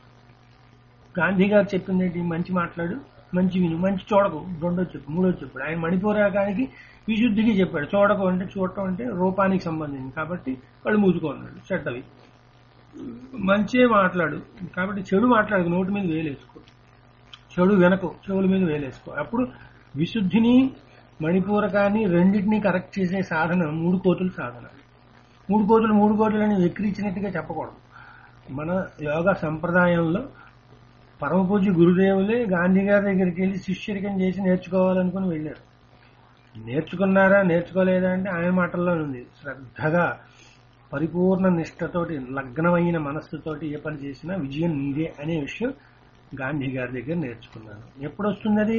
[SPEAKER 1] గాంధీ గారు చెప్పింది ఏంటి మంచి మాట్లాడు మంచి విను మంచి చూడకు రెండో చెప్పు మూడో చెప్పాడు ఆయన మణిపూరకానికి విశుద్ధికి చెప్పాడు చూడకు అంటే చూడటం అంటే రూపానికి సంబంధించి కాబట్టి కళ్ళు మూసుకోన్నాడు చెడ్డవి మంచే మాట్లాడు కాబట్టి చెడు మాట్లాడు నోటి మీద వేలేసుకో చెడు వెనకు చెవుల మీద వేలేసుకో అప్పుడు విశుద్ధిని మణిపూరకాన్ని రెండింటినీ కరెక్ట్ చేసే సాధన మూడు కోతుల సాధన మూడు కోతులు మూడు కోతులు అని వెక్కిరించినట్టుగా చెప్పకూడదు మన యోగా సంప్రదాయంలో పరమ పూజ్య గురుదేవులే గాంధీ గారి దగ్గరికి వెళ్ళి శిష్యరికం చేసి నేర్చుకోవాలనుకుని వెళ్ళారు నేర్చుకున్నారా నేర్చుకోలేదా అంటే ఆయన మాటల్లో ఉంది శ్రద్ధగా పరిపూర్ణ నిష్ఠతోటి లగ్నమైన మనస్సుతోటి ఏ పని చేసినా విజయం నీదే అనే విషయం గాంధీ గారి దగ్గర నేర్చుకున్నాను ఎప్పుడు వస్తుంది అది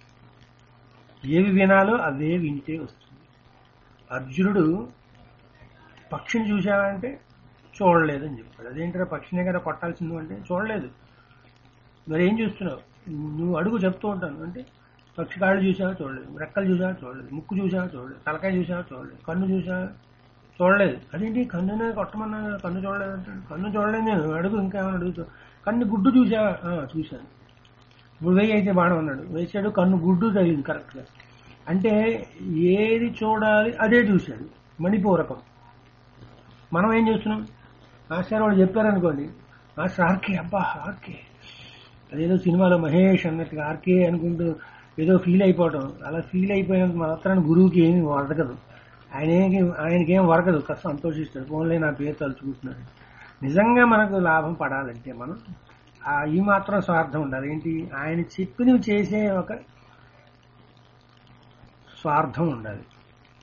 [SPEAKER 1] ఏవి వినాలో అవే వింటే వస్తుంది అర్జునుడు పక్షిని చూశావంటే చూడలేదని చెప్పాడు అదేంటో పక్షినే కదా కొట్టాల్సింది అంటే చూడలేదు మరి ఏం చూస్తున్నావు నువ్వు అడుగు చెప్తూ ఉంటాను అంటే పక్షి కాళ్ళు చూసావా చూడలేదు రెక్కలు చూసావా చూడలేదు ముక్కు చూసావా చూడలేదు తలకాయ చూసావా చూడలేదు కన్ను చూసావా చూడలేదు అదేంటి కన్నునే కొట్టమన్నా కదా, కన్ను చూడలేదు అంటాడు కన్ను చూడలేదు నేను అడుగు ఇంకేమైనా అడుగుతావు కన్ను గుడ్డు చూసావా ఆ, చూశాను ఇప్పుడు వెయ్యి అయితే బాణం అన్నాడు వేసాడు కన్ను గుడ్డు తగిలింది కరెక్ట్గా అంటే ఏది చూడాలి అదే చూశాడు మణిపూరకం మనం ఏం చేస్తున్నాం మాస్టర్ వాళ్ళు చెప్పారనుకోండి మాస్టర్ ఆర్కే అబ్బా ఆర్కే అదేదో సినిమాలో మహేష్ అన్నట్టుగా ఆర్కే అనుకుంటూ ఏదో ఫీల్ అయిపోవటం అలా ఫీల్ అయిపోయినంత మాత్రాన్ని గురువుకి ఏమి వరకదు ఆయనకి ఆయనకి ఏం వరకదు కాస్త సంతోషిస్తాడు ఫోన్లే నా పేరు తలుచుకుంటున్నాడు నిజంగా మనకు లాభం పడాలంటే మనం ఆ ఈ మాత్రం స్వార్థం ఉండాలి ఏంటి ఆయన చెప్పినవి చేసే ఒక స్వార్థం ఉండాలి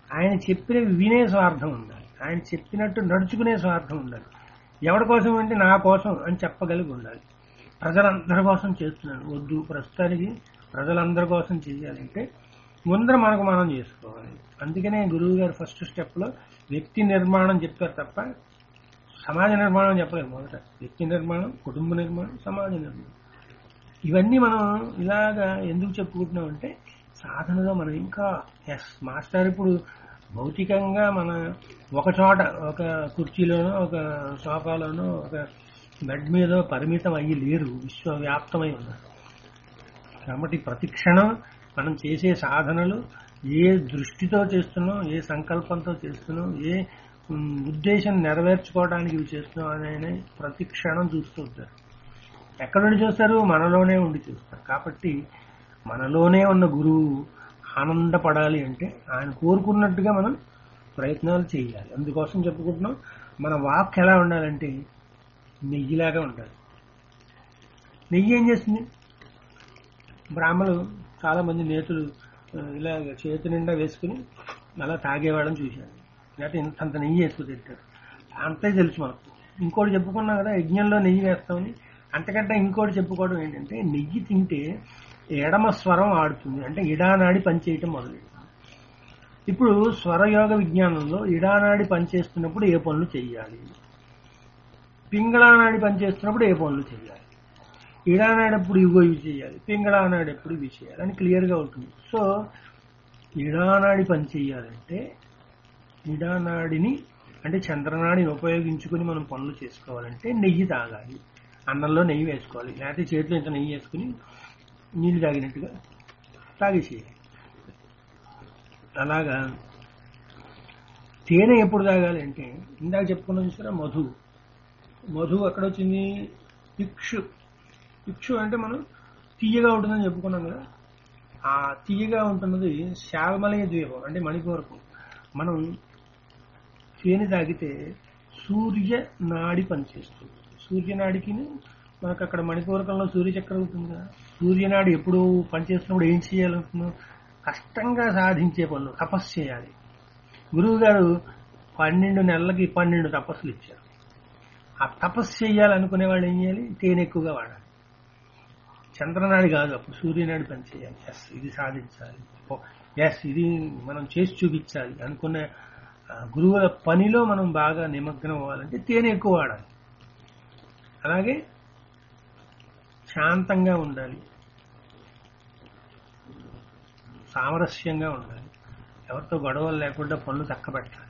[SPEAKER 1] ఆయన చెప్పినవి వినే స్వార్థం ఉండాలి ఆయన చెప్పినట్టు నడుచుకునే స్వార్థం ఉండాలి ఎవరి కోసం అంటే నా కోసం అని చెప్పగలిగి ఉండాలి ప్రజలందరి కోసం చేస్తున్నాను వద్దు ప్రస్తుతానికి ప్రజలందరి కోసం చేయాలంటే ముందర మనకు మనం చేసుకోవాలి అందుకనే గురువు గారు ఫస్ట్ స్టెప్ లో వ్యక్తి నిర్మాణం చెప్పారు తప్ప సమాజ నిర్మాణం చెప్పలేదు మొదట వ్యక్తి నిర్మాణం కుటుంబ నిర్మాణం సమాజ నిర్మాణం ఇవన్నీ మనం ఇలాగా ఎందుకు చెప్పుకుంటున్నాం అంటే సాధనలో మనం ఇంకా ఎస్ మాస్టర్ ఇప్పుడు భౌతికంగా మన ఒక చోట ఒక కుర్చీలోనో ఒక సోఫాలోనో ఒక బెడ్ మీద పరిమితం అయ్యి లేరు విశ్వవ్యాప్తమై ఉన్నారు కాబట్టి ప్రతి క్షణం మనం చేసే సాధనలు ఏ దృష్టితో చేస్తున్నాం ఏ సంకల్పంతో చేస్తున్నాం ఏ ఉమ్, ఉద్దేశం నెరవేర్చుకోవడానికి ఇవి చేస్తున్నాం అని ఆయన ప్రతి క్షణం చూస్తూ ఉంటారు ఎక్కడ నుండి చూస్తారు మనలోనే ఉండి చూస్తారు కాబట్టి మనలోనే ఉన్న గురువు ఆనందపడాలి అంటే ఆయన కోరుకున్నట్టుగా మనం ప్రయత్నాలు చేయాలి అందుకోసం చెప్పుకుంటున్నాం మన వాక్ ఎలా ఉండాలంటే నెయ్యిలాగా ఉండాలి నెయ్యి ఏం చేస్తుంది బ్రాహ్మలు చాలా మంది నేతులు ఆ, ఇలా చేతి నిండా వేసుకుని అలా తాగేవాళ్ళని చూశాను లేకపోతే ఇంతంత నెయ్యి వేసుకుని తింటారు అంతే తెలుసు మనకు ఇంకోటి చెప్పుకున్నాం కదా యజ్ఞంలో నెయ్యి వేస్తామని అంతకంటే ఇంకోటి చెప్పుకోవడం ఏంటంటే నెయ్యి తింటే ఎడమ స్వరం ఆడుతుంది అంటే ఇడానాడి పనిచేయటం మొదలెడుతుంది ఇప్పుడు స్వరయోగ విజ్ఞానంలో ఇడానాడి పనిచేస్తున్నప్పుడు ఏ పనులు చేయాలి పింగళానాడి పనిచేస్తున్నప్పుడు ఏ పనులు చేయాలి ఇడానాడప్పుడు ఇగో ఇవి చేయాలి పింగళానాడప్పుడు ఇవి చేయాలి అని క్లియర్గా ఉంటుంది సో ఇడానాడి పని చేయాలంటే ఇడానాడిని అంటే చంద్రనాడిని ఉపయోగించుకుని మనం పనులు చేసుకోవాలంటే నెయ్యి తాగాలి అన్నంలో నెయ్యి వేసుకోవాలి లేకపోతే చేతిలో ఇంత నెయ్యి వేసుకుని నీళ్ళు తాగినట్టుగా తాగేసేయాలి అలాగా తేనె ఎప్పుడు తాగాలి అంటే ఇందాక చెప్పుకున్నాం చూసారా మధు మధు ఎక్కడ వచ్చింది ఇక్షు ఇక్షు అంటే మనం తీయగా ఉంటుందని చెప్పుకున్నాం కదా ఆ తీయగా ఉంటున్నది శాల్మలయ ద్వీపం అంటే మణిపూరకు మనం తేనె తాగితే సూర్య నాడి పనిచేస్తుంది సూర్యనాడికి మనకు అక్కడ మణిపూరకంలో సూర్యచక్రం ఉంటుంది కదా సూర్యనాడి ఎప్పుడు పనిచేస్తున్నప్పుడు ఏం చేయాలనుకున్నాం కష్టంగా సాధించే పనులు తపస్సు చేయాలి గురువు గారు పన్నెండు నెలలకి పన్నెండు తపస్సులు ఇచ్చారు ఆ తపస్సు చేయాలనుకునే వాళ్ళు ఏం చేయాలి తేనె ఎక్కువగా వాడాలి చంద్రనాడి కాదు అప్పుడు సూర్యనాడి పని చేయాలి ఎస్ ఇది సాధించాలి ఎస్ ఇది మనం చేసి చూపించాలి అనుకున్న ఆ, గురువుల పనిలో మనం బాగా నిమగ్నం అవ్వాలంటే తేనె ఎక్కువ వాడాలి అలాగే శాంతంగా ఉండాలి సామరస్యంగా ఉండాలి ఎవరితో గొడవలు లేకుండా పనులు చక్కబెట్టాలి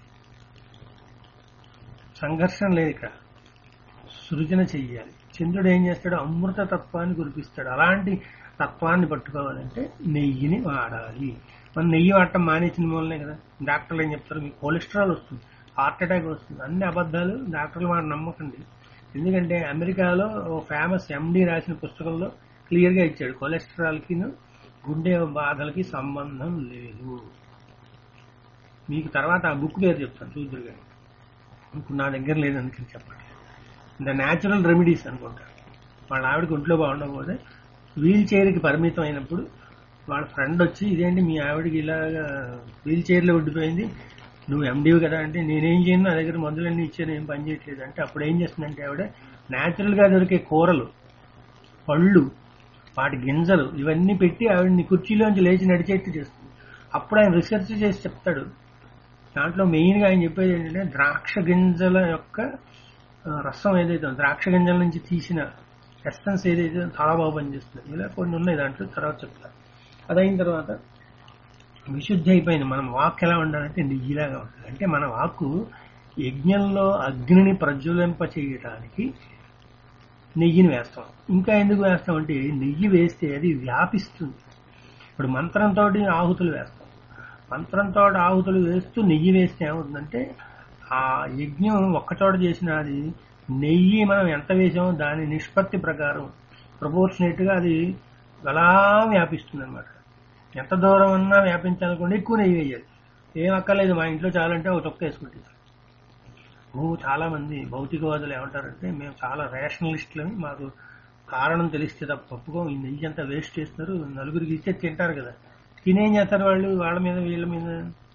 [SPEAKER 1] సంఘర్షణ లేదు ఇక్కడ సృజన చెయ్యాలి చంద్రుడు ఏం చేస్తాడు అమృత తత్వాన్ని కురిపిస్తాడు అలాంటి తత్వాన్ని పట్టుకోవాలంటే నెయ్యిని వాడాలి మనం నెయ్యి వాడటం మానేసిన మూలనే కదా డాక్టర్లు ఏం చెప్తారు మీకు కొలెస్ట్రాల్ వస్తుంది హార్ట్ అటాక్ వస్తుంది అన్ని అబద్ధాలు డాక్టర్లు మాట నమ్మకండి ఎందుకంటే అమెరికాలో ఓ ఫేమస్ ఎండి రాసిన పుస్తకంలో క్లియర్ గా ఇచ్చాడు కొలెస్ట్రాల్ కి గుండె బాధలకి సంబంధం లేదు మీకు తర్వాత ఆ బుక్ పేరు చెప్తాను చూద్దరు కానీ ఇప్పుడు నా దగ్గర లేదు అందుకని చెప్పండి ద న్యాచురల్ రెమెడీస్ అనుకుంటారు వాళ్ళ ఆవిడకి ఒంట్లో బాగుండకపోతే వీల్ చైర్కి పరిమితం అయినప్పుడు వాళ్ళ ఫ్రెండ్ వచ్చి ఇదేంటి మీ ఆవిడకి ఇలాగా వీల్ చైర్లో ఉండిపోయింది నువ్వు ఎండివి కదా అంటే నేనేం చేయను నా దగ్గర మందులన్నీ ఇచ్చాను ఏం పని చేయట్లేదు అంటే అప్పుడు ఏం చేస్తుందంటే ఆవిడ న్యాచురల్ గా దొరికే కూరలు పళ్ళు వాటి గింజలు ఇవన్నీ పెట్టి ఆవిడని కుర్చీలోంచి లేచి నడిచేట్టు చేస్తుంది అప్పుడు ఆయన రీసెర్చ్ చేసి చెప్తాడు దాంట్లో మెయిన్ గా ఆయన చెప్పేది ఏంటంటే ద్రాక్ష గింజల యొక్క ఆ, రసం ఏదైతే ఉందో, ద్రాక్ష గింజల నుంచి తీసిన ఎస్సెన్స్ ఏదైతే ఉందో చాలా బాగా పనిచేస్తుంది ఇలా కొన్ని ఉన్నాయి దాంట్లో తర్వాత చెప్తారు అదైన తర్వాత విశుద్ధి అయిపోయింది మనం వాక్ ఎలా ఉండాలంటే నెయ్యిలాగా ఉండాలి అంటే మన వాక్కు యజ్ఞంలో అగ్నిని ప్రజ్వలింప చేయటానికి నెయ్యిని వేస్తాం ఇంకా ఎందుకు వేస్తాం అంటే నెయ్యి వేస్తే అది వ్యాపిస్తుంది ఇప్పుడు మంత్రంతో ఆహుతులు వేస్తాం మంత్రంతో ఆహుతులు వేస్తూ నెయ్యి వేస్తే ఏమవుతుందంటే ఆ యజ్ఞం ఒక్కచోట చేసిన అది నెయ్యి మనం ఎంత వేసామో దాని నిష్పత్తి ప్రకారం ప్రపోర్షనేట్ గా అది అలా వ్యాపిస్తుంది అనమాట ఎంత దూరం అన్నా వ్యాపించాలనుకోండి ఎక్కువ నెయ్యి వేయాలి ఏం అక్కర్లేదు మా ఇంట్లో చాలంటే ఒక చొక్క వేసుకుంటుంది ఓ చాలా మంది భౌతికవాదులు ఏమంటారంటే మేము చాలా రేషనలిస్టులని మాకు కారణం తెలిస్తే తప్ప ఒప్పుకోం ఈ నెయ్యి అంతా వేస్ట్ చేస్తారు నలుగురికి ఇచ్చే తింటారు కదా తినేం చేస్తారు వాళ్ళు వాళ్ళ మీద వీళ్ళ మీద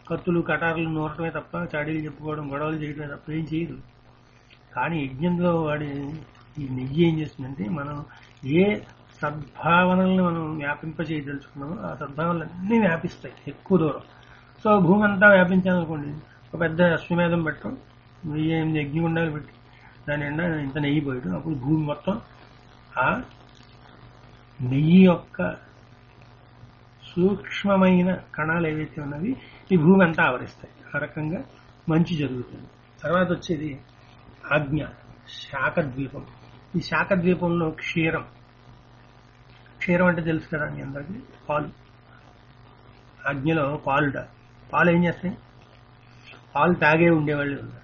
[SPEAKER 1] కత్తులు కటార్లు నూరటమే తప్ప చాడీలు చెప్పుకోవడం గొడవలు చేయడమే తప్ప ఏం చేయదు కానీ యజ్ఞంలో వాడి ఈ నెయ్యి ఏం చేస్తుందంటే మనం ఏ సద్భావనల్ని మనం వ్యాపింపచేయదలుచుకున్నామో ఆ సద్భావనలన్నీ వ్యాపిస్తాయి ఎక్కువ దూరం సో భూమి అంతా వ్యాపించాలనుకోండి ఒక పెద్ద అశ్వమేధం పెట్టడం వెయ్యి ఎనిమిది అగ్నిగుండాలు పెట్టి దాని నిండా ఇంత నెయ్యి పోయడం అప్పుడు భూమి మొత్తం ఆ నెయ్యి యొక్క సూక్ష్మమైన కణాలు ఏవైతే ఉన్నవి ఈ భూమి అంతా ఆవరిస్తాయి ఆ రకంగా మంచి జరుగుతుంది తర్వాత వచ్చేది ఆజ్ఞ శాఖద్వీపం ఈ శాఖద్వీపంలో క్షీరం క్షీరం అంటే తెలుసు కదా మీ అందరికీ పాలు ఆజ్ఞలో పాలుట పాలు ఏం చేస్తాయి పాలు తాగే ఉండేవాళ్ళు ఉన్నారు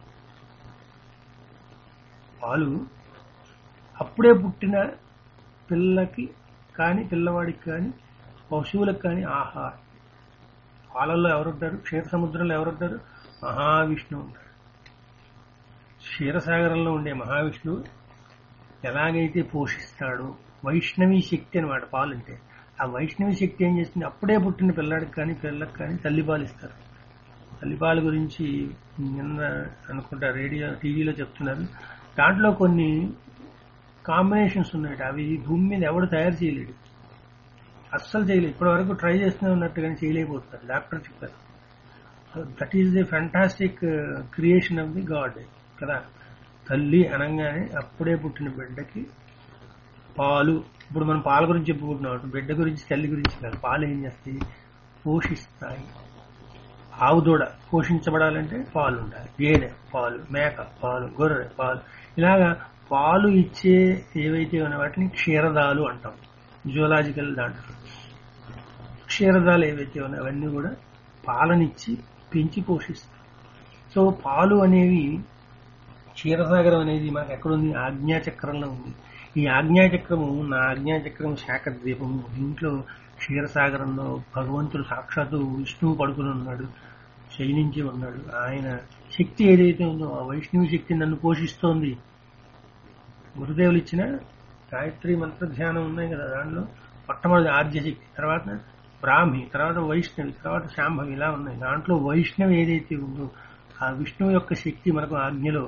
[SPEAKER 1] పాలు అప్పుడే పుట్టిన పిల్లకి కానీ పిల్లవాడికి కానీ పశువులకు కానీ ఆహారం పాలల్లో ఎవరుంటారు క్షీర సముద్రంలో ఎవరుంటారు మహావిష్ణువు ఉంటాడు క్షీరసాగరంలో ఉండే మహావిష్ణువు ఎలాగైతే పోషిస్తాడో వైష్ణవి శక్తి అనమాట పాలు అంటే ఆ వైష్ణవి శక్తి ఏం చేస్తుంది అప్పుడే పుట్టిన పిల్లాడికి కానీ పిల్లలకు కానీ తల్లిపాలు ఇస్తారు తల్లిపాల గురించి నిన్న అనుకుంటా రేడియో టీవీలో చెప్తున్నారు దాంట్లో కొన్ని కాంబినేషన్స్ ఉన్నాయి అవి భూమి మీద ఎవడు తయారు చేయలేడు అస్సలు చేయలేదు ఇప్పటి వరకు ట్రై చేస్తూనే ఉన్నట్టు కానీ చేయలేకపోతున్నారు డాక్టర్ చెప్పారు that is the fantastic creation of the god కదా తల్లి అనగానే అప్పుడే పుట్టిన బిడ్డకి పాలు ఇప్పుడు మనం పాల గురించి చెప్పుకుంటున్నాం బిడ్డ గురించి తల్లి గురించి కాదు పాలు ఏం చేస్తాయి పోషిస్తాయి ఆవు దూడ పోషించబడాలంటే పాలు ఉండాలి గేదె పాలు మేక పాలు గొర్రె పాలు ఇలాగా పాలు ఇచ్చే ఏవైతే ఉన్న వాటిని క్షీరదాలు అంటాం జువలాజికల్ దాంట్లో క్షీరదాలు ఏవైతే ఉన్నాయో అవన్నీ కూడా పాలనిచ్చి పెంచి పోషిస్తాయి సో పాలు అనేవి క్షీరసాగరం అనేది మనకు ఎక్కడుంది ఆజ్ఞాచక్రంలో ఉంది ఈ ఆజ్ఞాచక్రము నా ఆజ్ఞాచక్రం శాఖ ద్వీపము దీంట్లో క్షీరసాగరంలో భగవంతుడు సాక్షాత్తు విష్ణువు పడుకుని ఉన్నాడు శయనించి ఉన్నాడు ఆయన శక్తి ఏదైతే ఉందో ఆ వైష్ణవి శక్తి నన్ను పోషిస్తోంది గురుదేవులు ఇచ్చిన గాయత్రి మంత్ర ధ్యానం ఉన్నాయి కదా దానిలో మొట్టమొదటి ఆద్యశక్తి తర్వాత బ్రాహ్మి తర్వాత వైష్ణవి తర్వాత శాంభవి ఇలా ఉన్నాయి దాంట్లో వైష్ణవి ఏదైతే ఉందో ఆ విష్ణువు యొక్క శక్తి మనకు ఆజ్ఞలో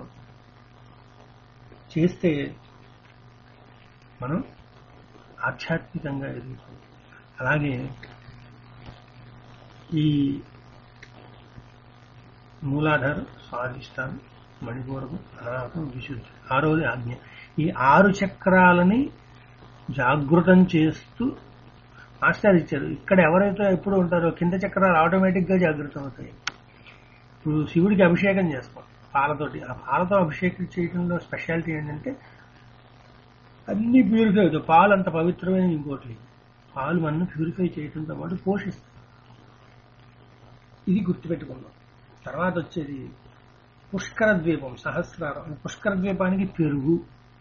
[SPEAKER 1] చేస్తే మనం ఆధ్యాత్మికంగా ఎదుగుతాం అలాగే ఈ మూలాధారం స్వాధిష్టానం మణిపూరకం అనాహతం విశుద్ధి ఆరోది ఆజ్ఞ ఈ ఆరు చక్రాలని జాగృతం చేస్తూ మాస్టర్ ఇచ్చారు ఇక్కడ ఎవరైతే ఎప్పుడు ఉంటారో కింద చక్రాలు ఆటోమేటిక్ గా జాగృతం అవుతాయి ఇప్పుడు శివుడికి అభిషేకం చేస్తాం పాలతోటి ఆ పాలతో అభిషేకం చేయడంలో స్పెషాలిటీ ఏంటంటే అన్ని ప్యూరిఫై అవుతాయి పాలు అంత పవిత్రమైన ఇంకోటి లేదు. పాలు మనం ప్యూరిఫై చేయడంతో పాటు పోషిస్తాయి ఇది గుర్తుపెట్టుకున్నాం తర్వాత వచ్చేది పుష్కర ద్వీపం సహస్రారం పుష్కర ద్వీపానికి పెరుగు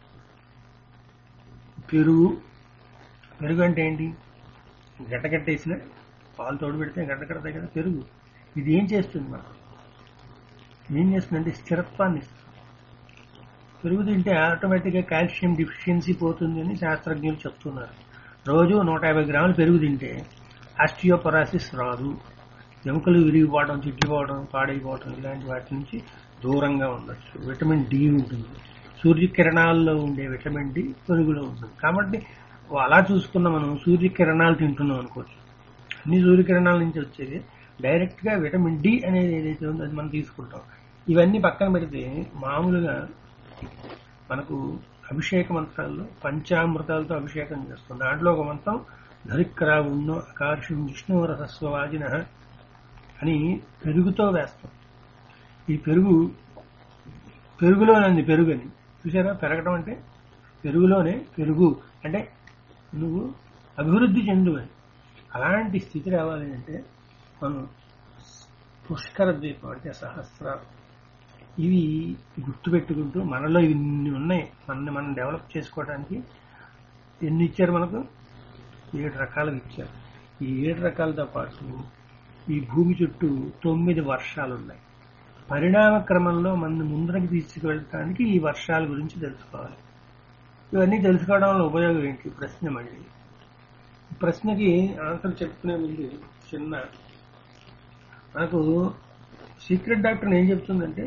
[SPEAKER 1] పెరుగు పెరుగు అంటే ఏంటి గడ్డ కట్టేసిన పాలు తోడు పెడితే గడ్డ కడతాయి కదా పెరుగు ఇది ఏం చేస్తుంది మనకు ఏం చేస్తుందంటే స్థిరత్వాన్ని ఇస్తుంది పెరుగు తింటే ఆటోమేటిక్గా కాల్షియం డిఫిషియన్సీ పోతుంది అని శాస్త్రజ్ఞులు చెప్తున్నారు రోజు నూట యాభై గ్రాములు పెరుగు తింటే ఆస్టియోపరాసిస్ రాదు ఎముకలు విరిగిపోవడం చిట్లిపోవడం పాడైపోవడం ఇలాంటి వాటి నుంచి దూరంగా ఉండొచ్చు విటమిన్ డి ఉంటుంది సూర్యకిరణాల్లో ఉండే విటమిన్ డి పెరుగులో ఉంటుంది కాబట్టి అలా చూసుకున్న మనం సూర్యకిరణాలు తింటున్నాం అనుకోవచ్చు అన్ని సూర్యకిరణాల నుంచి వచ్చేది డైరెక్ట్ గా విటమిన్ డి అనేది ఏదైతే ఉందో అది మనం తీసుకుంటాం ఇవన్నీ పక్కన పెడితే మామూలుగా మనకు అభిషేక మంత్రాల్లో పంచామృతాలతో అభిషేకం చేస్తాం దాంట్లో ఒక మంత్రం ధరిక్రావుణ్ణో అకార్షం విష్ణువరసస్వవాజిన అని పెరుగుతో వేస్తాం ఈ పెరుగు పెరుగులోనంది పెరుగు అని చూసారా పెరగడం అంటే పెరుగులోనే పెరుగు అంటే నువ్వు అభివృద్ధి చెందు అని అలాంటి స్థితి రావాలి అంటే మనం పుష్కర ద్వీపం అంటే సహస్రాలు ఇవి గుర్తుపెట్టుకుంటూ మనలో ఇన్ని ఉన్నాయి మనల్ని మనం డెవలప్ చేసుకోవడానికి ఎన్ని ఇచ్చారు మనకు ఏడు రకాలుగా ఇచ్చారు ఈ ఏడు రకాలతో పాటు ఈ భూమి చుట్టూ తొమ్మిది వర్షాలు ఉన్నాయి పరిణామ క్రమంలో మన ముందరికి తీసుకువెళ్ళడానికి ఈ వర్షాల గురించి తెలుసుకోవాలి ఇవన్నీ తెలుసుకోవడం వల్ల ఉపయోగం ఏంటి ప్రశ్న మళ్ళీ ఈ ప్రశ్నకి ఆన్సర్ చెప్పుకునే ముందు చిన్న మనకు సీక్రెట్ డాక్టర్ ఏం చెప్తుందంటే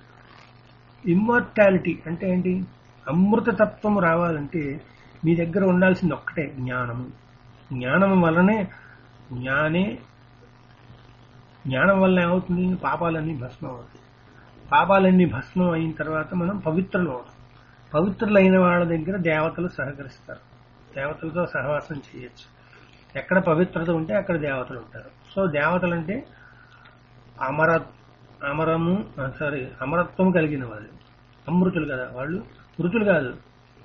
[SPEAKER 1] ఇమ్మర్టాలిటీ అంటే ఏంటి అమృతతత్వం రావాలంటే మీ దగ్గర ఉండాల్సింది ఒక్కటే జ్ఞానము జ్ఞానం వల్లనే జ్ఞానే జ్ఞానం వల్ల ఏమవుతుంది పాపాలన్నీ భస్మం అవుతాయి పాపాలన్నీ భస్మం అయిన తర్వాత మనం పవిత్రులు అవుతాం పవిత్రులైన వాళ్ళ దగ్గర దేవతలు సహకరిస్తారు దేవతలతో సహవాసం చేయొచ్చు ఎక్కడ పవిత్రత ఉంటే అక్కడ దేవతలు ఉంటారు సో దేవతలు అంటే అమర అమరము సారీ అమరత్వం కలిగిన వాళ్ళు అమృతులు కదా వాళ్ళు మృతులు కాదు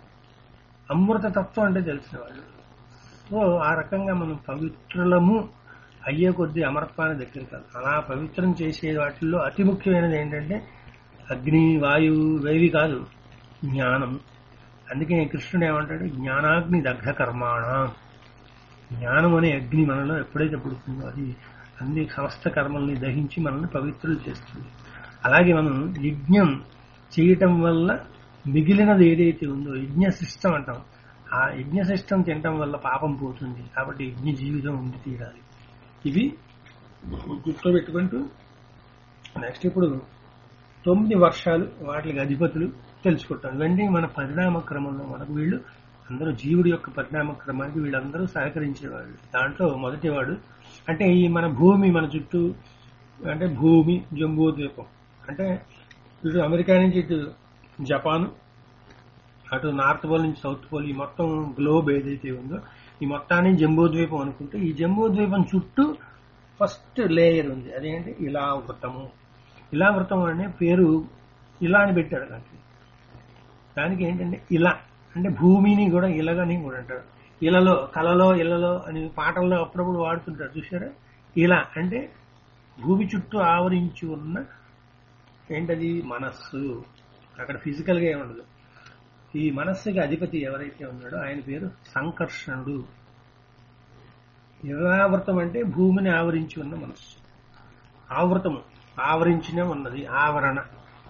[SPEAKER 1] అమృత తత్వం అంటే తెలిసిన వాళ్ళు సో ఆ రకంగా మనం పవిత్రులము అయ్యే కొద్దీ అమరత్వాన్ని దగ్గర కాదు అలా పవిత్రం చేసే వాటిల్లో అతి ముఖ్యమైనది ఏంటంటే అగ్ని వాయువు వేవి కాదు జ్ఞానం అందుకే కృష్ణుడు ఏమంటాడు జ్ఞానాగ్ని దగ్ధ కర్మాణ జ్ఞానం అనే అగ్ని మనలో ఎప్పుడైతే పుడుతుందో అది అన్ని సమస్త కర్మల్ని దహించి మనల్ని పవిత్రులు చేస్తుంది అలాగే మనం యజ్ఞం చేయటం వల్ల మిగిలినది ఏదైతే ఉందో యజ్ఞ సిస్టమ్ అంటాం ఆ యజ్ఞ సిస్టమ్ తినటం వల్ల పాపం పోతుంది కాబట్టి యజ్ఞ జీవితం ఉండి తీరాలి ఇవి గుర్తు పెట్టుకుంటూ నెక్స్ట్ ఇప్పుడు తొమ్మిది వర్షాలు వాటికి అధిపతులు తెలుసుకుంటాం ఇవన్నీ మన పరిణామ క్రమంలో మనకు వీళ్ళు అందరూ జీవుడి యొక్క పరిణామ క్రమానికి వీళ్ళందరూ సహకరించేవాళ్ళు దాంట్లో మొదటివాడు అంటే ఈ మన భూమి మన చుట్టూ అంటే భూమి జంబూ ద్వీపం అంటే ఇటు అమెరికా నుంచి ఇటు జపాన్ అటు నార్త్ పోల్ నుంచి సౌత్ పోల్ ఈ మొత్తం గ్లోబ్ ఏదైతే ఉందో ఈ మొత్తాన్ని జంబూ ద్వీపం అనుకుంటే ఈ జంబూ ద్వీపం చుట్టూ ఫస్ట్ లేయర్ ఉంది అదేంటి ఇలావృతము ఇలావృతం అనే పేరు ఇలా అని పెట్టాడు దానికి దానికి ఏంటంటే ఇలా అంటే భూమిని కూడా ఇలాగని కూడా అంటారు ఇలలో కలలో ఇలలో అని పాటల్లో అప్పుడప్పుడు వాడుతుంటారు చూసారా ఇలా అంటే భూమి చుట్టూ ఆవరించి ఉన్న ఏంటది మనస్సు అక్కడ ఫిజికల్ గా ఏముండదు ఈ మనస్సుకి అధిపతి ఎవరైతే ఉన్నాడో ఆయన పేరు సంకర్షణుడు ఇలావృతం అంటే భూమిని ఆవరించి ఉన్న మనస్సు ఆవృతము ఆవరించినే ఉన్నది ఆవరణ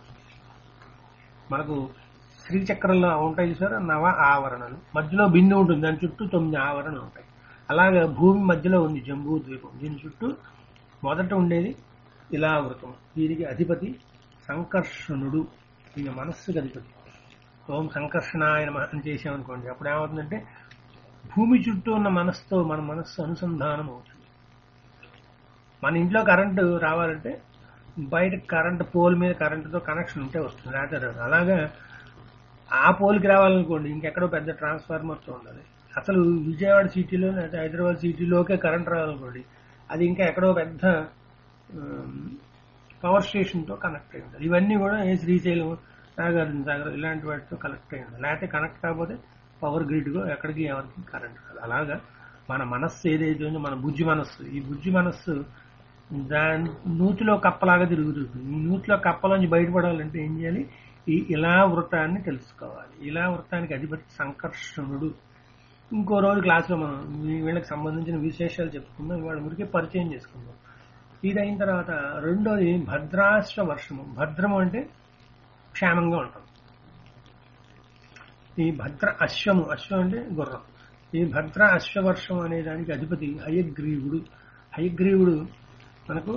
[SPEAKER 1] మనకు శ్రీచక్రంలో ఉంటాయి చూసారా నవ ఆవరణలు మధ్యలో బిందు ఉంటుంది దాని చుట్టూ తొమ్మిది ఆవరణలు ఉంటాయి అలాగే భూమి మధ్యలో ఉంది జంబూ ద్వీపం దీని చుట్టూ మొదట ఉండేది ఇలావృతం దీనికి అధిపతి సంకర్షణుడు ఈయన మనస్సుకి అధిపతి ఓం సంకర్షణ ఆయన అని చేసామనుకోండి అప్పుడు ఏమవుతుందంటే భూమి చుట్టూ ఉన్న మనస్సుతో మన మనస్సు అనుసంధానం అవుతుంది మన ఇంట్లో కరెంటు రావాలంటే బయట కరెంట్ పోల్ మీద కరెంటుతో కనెక్షన్ ఉంటే వస్తుంది లేకపోతే రాదు. అలాగా ఆ పోల్కి రావాలనుకోండి ఇంకెక్కడో పెద్ద ట్రాన్స్ఫార్మర్తో ఉండాలి అసలు విజయవాడ సిటీలో లేదా హైదరాబాద్ సిటీలోకే కరెంట్ రావాలనుకోండి అది ఇంకా ఎక్కడో పెద్ద పవర్ స్టేషన్తో కనెక్ట్ అయి ఉండాలి ఇవన్నీ కూడా ఏ శ్రీశైలం నాగార్జున సాగర్ ఇలాంటి వాటితో కనెక్ట్ అయి ఉండాలి లేకపోతే కనెక్ట్ కాకపోతే పవర్ గ్రిడ్గా ఎక్కడికి ఎవరికి కరెంట్ రాదు అలాగా మన మనస్సు ఏదైతే ఉందో మన బుజ్జి మనస్సు ఈ బుజ్జి మనస్సు దాని నూతిలో కప్పలాగా తిరుగుతుంది ఈ నూతిలో కప్పలోంచి బయటపడాలంటే ఏం చేయాలి ఈ ఇలా వృత్తాన్ని తెలుసుకోవాలి ఇలా వృత్తానికి అధిపతి సంకర్షణుడు ఇంకో రోజు క్లాస్లో మనం వీ- వీళ్ళకి సంబంధించిన విశేషాలు చెప్పుకుందాం ఇవాళ ఊరికే పరిచయం చేసుకుందాం ఇది అయిన తర్వాత రెండోది భద్రాశ్వ వర్షము భద్రము అంటే క్షేమంగా ఉంటాం ఈ భద్ర అశ్వము అశ్వం అంటే గుర్రం ఈ భద్ర అశ్వవర్షం అనే దానికి అధిపతి హయగ్రీవుడు హయగ్రీవుడు మనకు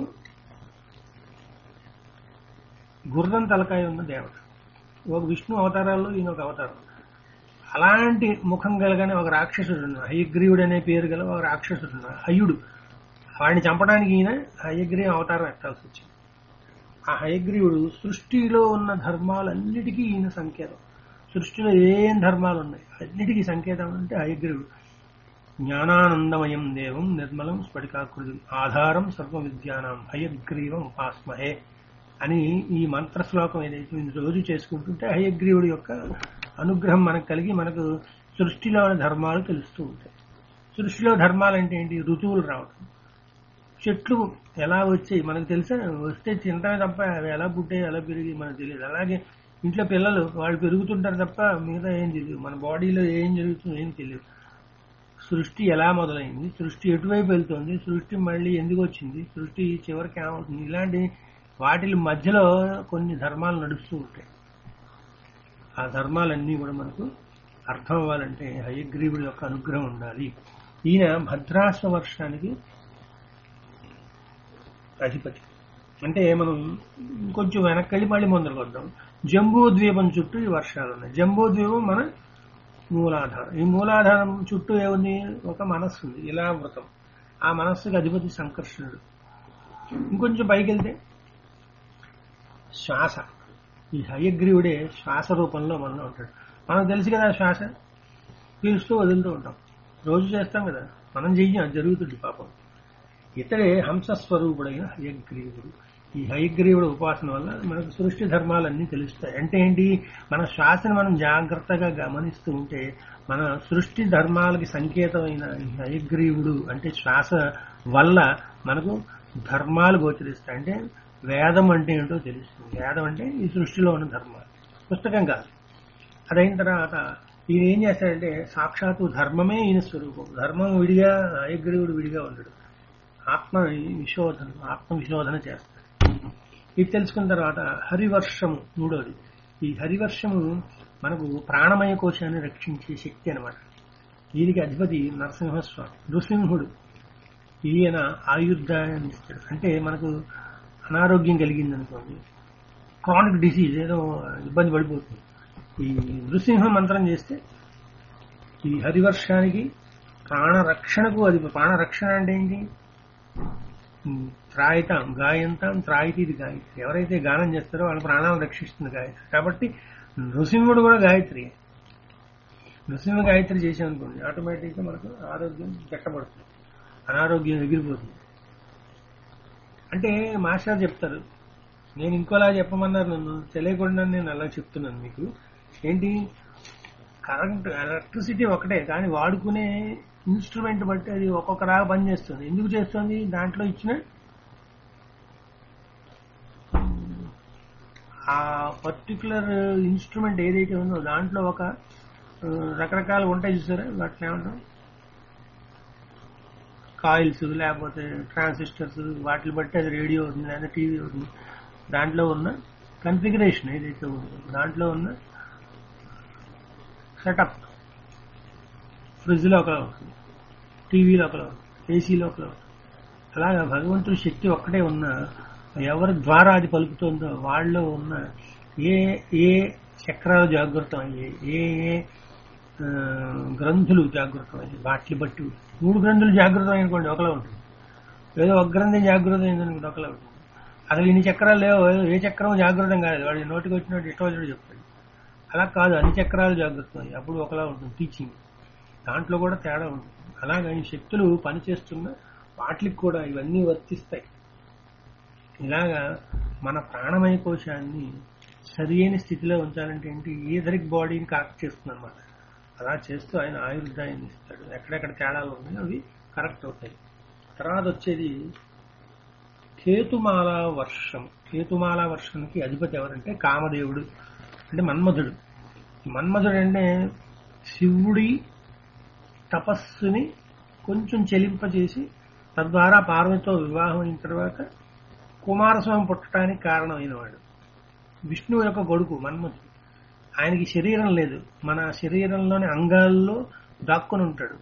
[SPEAKER 1] గుర్రం తలకాయ ఉన్న దేవత ఒక విష్ణు అవతారాల్లో ఈయన ఒక అవతారం అలాంటి ముఖం గలగానే ఒక రాక్షసుడు ఉన్నాడు హయగ్రీవుడు అనే పేరు గల ఒక రాక్షసుడు ఉన్నాడు హయుడు వాడిని చంపడానికి ఈయన హయగ్రీవ అవతారం ఎత్తాల్సి వచ్చింది ఆ హయగ్రీవుడు సృష్టిలో ఉన్న ధర్మాలన్నిటికీ ఈయన సంకేతం సృష్టిలో ఏం ధర్మాలు ఉన్నాయి అన్నిటికీ సంకేతం అంటే హయగ్రీవుడు జ్ఞానానందమయం దేవం నిర్మలం స్ఫటికాకృతి ఆధారం సర్వ విద్యానం హయగ్రీవం ఉపాస్మహే అని ఈ మంత్ర శ్లోకం ఏదైతే ఇది రోజు చేసుకుంటుంటే హయగ్రీవుడి యొక్క అనుగ్రహం మనకు కలిగి మనకు సృష్టిలో ఉన్న ధర్మాలు తెలుస్తూ ఉంటాయి సృష్టిలో ధర్మాలు అంటే ఏంటి ఋతువులు రావటం చెట్లు ఎలా వచ్చాయి మనకు తెలుసా వస్తే తింటామే తప్ప అవి ఎలా పుట్టాయి ఎలా పెరిగి మనకు తెలియదు అలాగే ఇంట్లో పిల్లలు వాళ్ళు పెరుగుతుంటారు తప్ప మిగతా ఏం తెలియదు మన బాడీలో ఏం జరుగుతుందో ఏం తెలియదు సృష్టి ఎలా మొదలైంది సృష్టి ఎటువైపు వెళ్తుంది సృష్టి మళ్ళీ ఎందుకు వచ్చింది సృష్టి చివరికి ఏమవుతుంది ఇలాంటి వాటి మధ్యలో కొన్ని ధర్మాలు నడుస్తూ ఉంటాయి ఆ ధర్మాలన్నీ కూడా మనకు అర్థం అవ్వాలంటే హయగ్రీవుడి యొక్క అనుగ్రహం ఉండాలి ఈయన భద్రాశ్వ వర్షానికి అధిపతి అంటే మనం కొంచెం వెనక్కి వెళ్ళి మళ్ళీ ముందరకు వద్దాం జంబూ ద్వీపం చుట్టూ ఈ వర్షాలు ఉన్నాయి జంబూ ద్వీపం మన మూలాధారం ఈ మూలాధారం చుట్టూ ఏముంది ఒక మనస్సు ఉంది ఇలావృతం ఆ మనస్సుకి అధిపతి సంకర్షణుడు ఇంకొంచెం పైకి వెళ్తే శ్వాస ఈ హయగ్రీవుడే శ్వాస రూపంలో మనలో ఉంటాడు మనకు తెలుసు కదా శ్వాస పీలుస్తూ వదులుతూ ఉంటాం రోజు చేస్తాం కదా మనం చెయ్యం అది జరుగుతుంది పాపం ఇతడే హంసస్వరూపుడైన హయగ్రీవుడు ఈ హయగ్రీవుడు ఉపాసన వల్ల మనకు సృష్టి ధర్మాలన్నీ తెలుస్తాయి అంటే ఏంటి మన శ్వాసను మనం జాగ్రత్తగా గమనిస్తూ ఉంటే మన సృష్టి ధర్మాలకి సంకేతమైన ఈ హయగ్రీవుడు అంటే శ్వాస వల్ల మనకు ధర్మాలు గోచరిస్తాయి అంటే వేదం అంటే ఏంటో తెలుస్తుంది వేదం అంటే ఈ సృష్టిలో ఉన్న ధర్మాలు పుస్తకం కాదు అదైన తర్వాత ఈయన ఏం చేస్తాడంటే సాక్షాత్తు ధర్మమే ఈయన స్వరూపం ధర్మం విడిగా హయగ్రీవుడు విడిగా ఉండడు ఆత్మ విశోధన ఆత్మ విశోధన చేస్తాడు ఇది తెలుసుకున్న తర్వాత హరివర్షము మూడోది ఈ హరివర్షము మనకు ప్రాణమయ కోశాన్ని రక్షించే శక్తి అనమాట దీనికి అధిపతి నరసింహస్వామి నృసింహుడు ఈయన ఆయుర్దాయాన్ని ఇస్తాడు అంటే మనకు అనారోగ్యం కలిగింది అనుకోండి క్రానిక్ డిసీజ్ ఏదో ఇబ్బంది పడిపోతుంది ఈ నృసింహ మంత్రం చేస్తే ఈ హరివర్షానికి ప్రాణరక్షణకు అది ప్రాణరక్షణ అంటే ఏంటి ఉమ్, త్రాయితాం గాయంతాం త్రాయితీ ఇది గాయత్రి ఎవరైతే గానం చేస్తారో వాళ్ళ ప్రాణాలను రక్షిస్తుంది గాయత్రి కాబట్టి నృసింహుడు కూడా గాయత్రి నృసింహ గాయత్రి చేసామనుకోండి ఆటోమేటిక్ గా మనకు ఆరోగ్యం గట్టబడుతుంది అనారోగ్యం ఎగిరిపోతుంది అంటే మాస్టర్ చెప్తారు నేను ఇంకోలా చెప్పమన్నారు నన్ను తెలియకుండా నేను అలా చెప్తున్నాను మీకు ఏంటి కరెంట్ ఎలక్ట్రిసిటీ ఒకటే కానీ వాడుకునే ఇన్స్ట్రుమెంట్ బట్టి అది ఒక్కొక్కలాగా పనిచేస్తుంది ఎందుకు చేస్తుంది దాంట్లో ఇచ్చిన ఆ పర్టికులర్ ఇన్స్ట్రుమెంట్ ఏదైతే ఉందో దాంట్లో ఒక ఆ, రకరకాలు ఉంటాయి చూసారా వాటిని ఏమంటాం కాయిల్స్ లేకపోతే ట్రాన్సిస్టర్స్ వాటిని బట్టి అది రేడియో అవుతుంది లేదా టీవీ అవుతుంది దాంట్లో ఉన్న కన్ఫిగరేషన్ ఏదైతే ఉందో దాంట్లో ఉన్న సెటప్ ఫ్రిడ్జ్లో ఒకలా ఉంటుంది టీవీలో ఒకలా ఉంటుంది ఏసీలో ఒకలా ఉంటుంది అలాగా భగవంతుడి శక్తి ఒక్కటే ఉన్న ఎవరి ద్వారా అది పలుకుతుందో వాళ్ళలో ఉన్న ఏ ఏ చక్రాలు జాగృతం అయ్యాయి ఏ ఏ ఆ, గ్రంథులు జాగృతం అయ్యాయి వాటిని బట్టి మూడు గ్రంథులు జాగృతం అనుకోండి ఒకలా ఉంటుంది ఏదో ఒక గ్రంథం జాగృతం అయిందనుకోండి ఒకలా ఉంటుంది అసలు ఇన్ని చక్రాలు లేవు ఏ చక్రం జాగృతం కాదు వాడి నోటికి వచ్చినట్టు ఇష్టం వచ్చినట్టు చెప్తాడు అలా కాదు అన్ని చక్రాలు జాగ్రత్త అప్పుడు ఒకలా ఉంటుంది టీచింగ్ దాంట్లో కూడా తేడా ఉంటుంది అలాగా ఈ శక్తులు పనిచేస్తున్న వాటికి కూడా ఇవన్నీ వర్తిస్తాయి ఇలాగా మన ప్రాణమయ కోశాన్ని సరియైన స్థితిలో ఉంచాలంటే ఏంటి ఈథరిక్ బాడీని కరెక్ట్ చేస్తుంది అనమాట అలా చేస్తూ ఆయన ఆయుర్దాయాన్ని ఇస్తాడు ఎక్కడెక్కడ తేడాలు ఉన్నాయో అవి కరెక్ట్ అవుతాయి తర్వాత వచ్చేది కేతుమాల వర్షం కేతుమాల వర్షానికి అధిపతి ఎవరంటే కామదేవుడు అంటే మన్మధుడు ఈ మన్మధుడు అంటే శివుడి తపస్సుని కొంచెం చెలింపజేసి తద్వారా పార్వతితో వివాహం అయిన తర్వాత కుమారస్వామి పుట్టడానికి కారణమైన వాడు విష్ణువు యొక్క కొడుకు మన్మధుడు ఆయనకి శరీరం లేదు మన శరీరంలోని అంగాల్లో దాక్కుని ఉంటాడు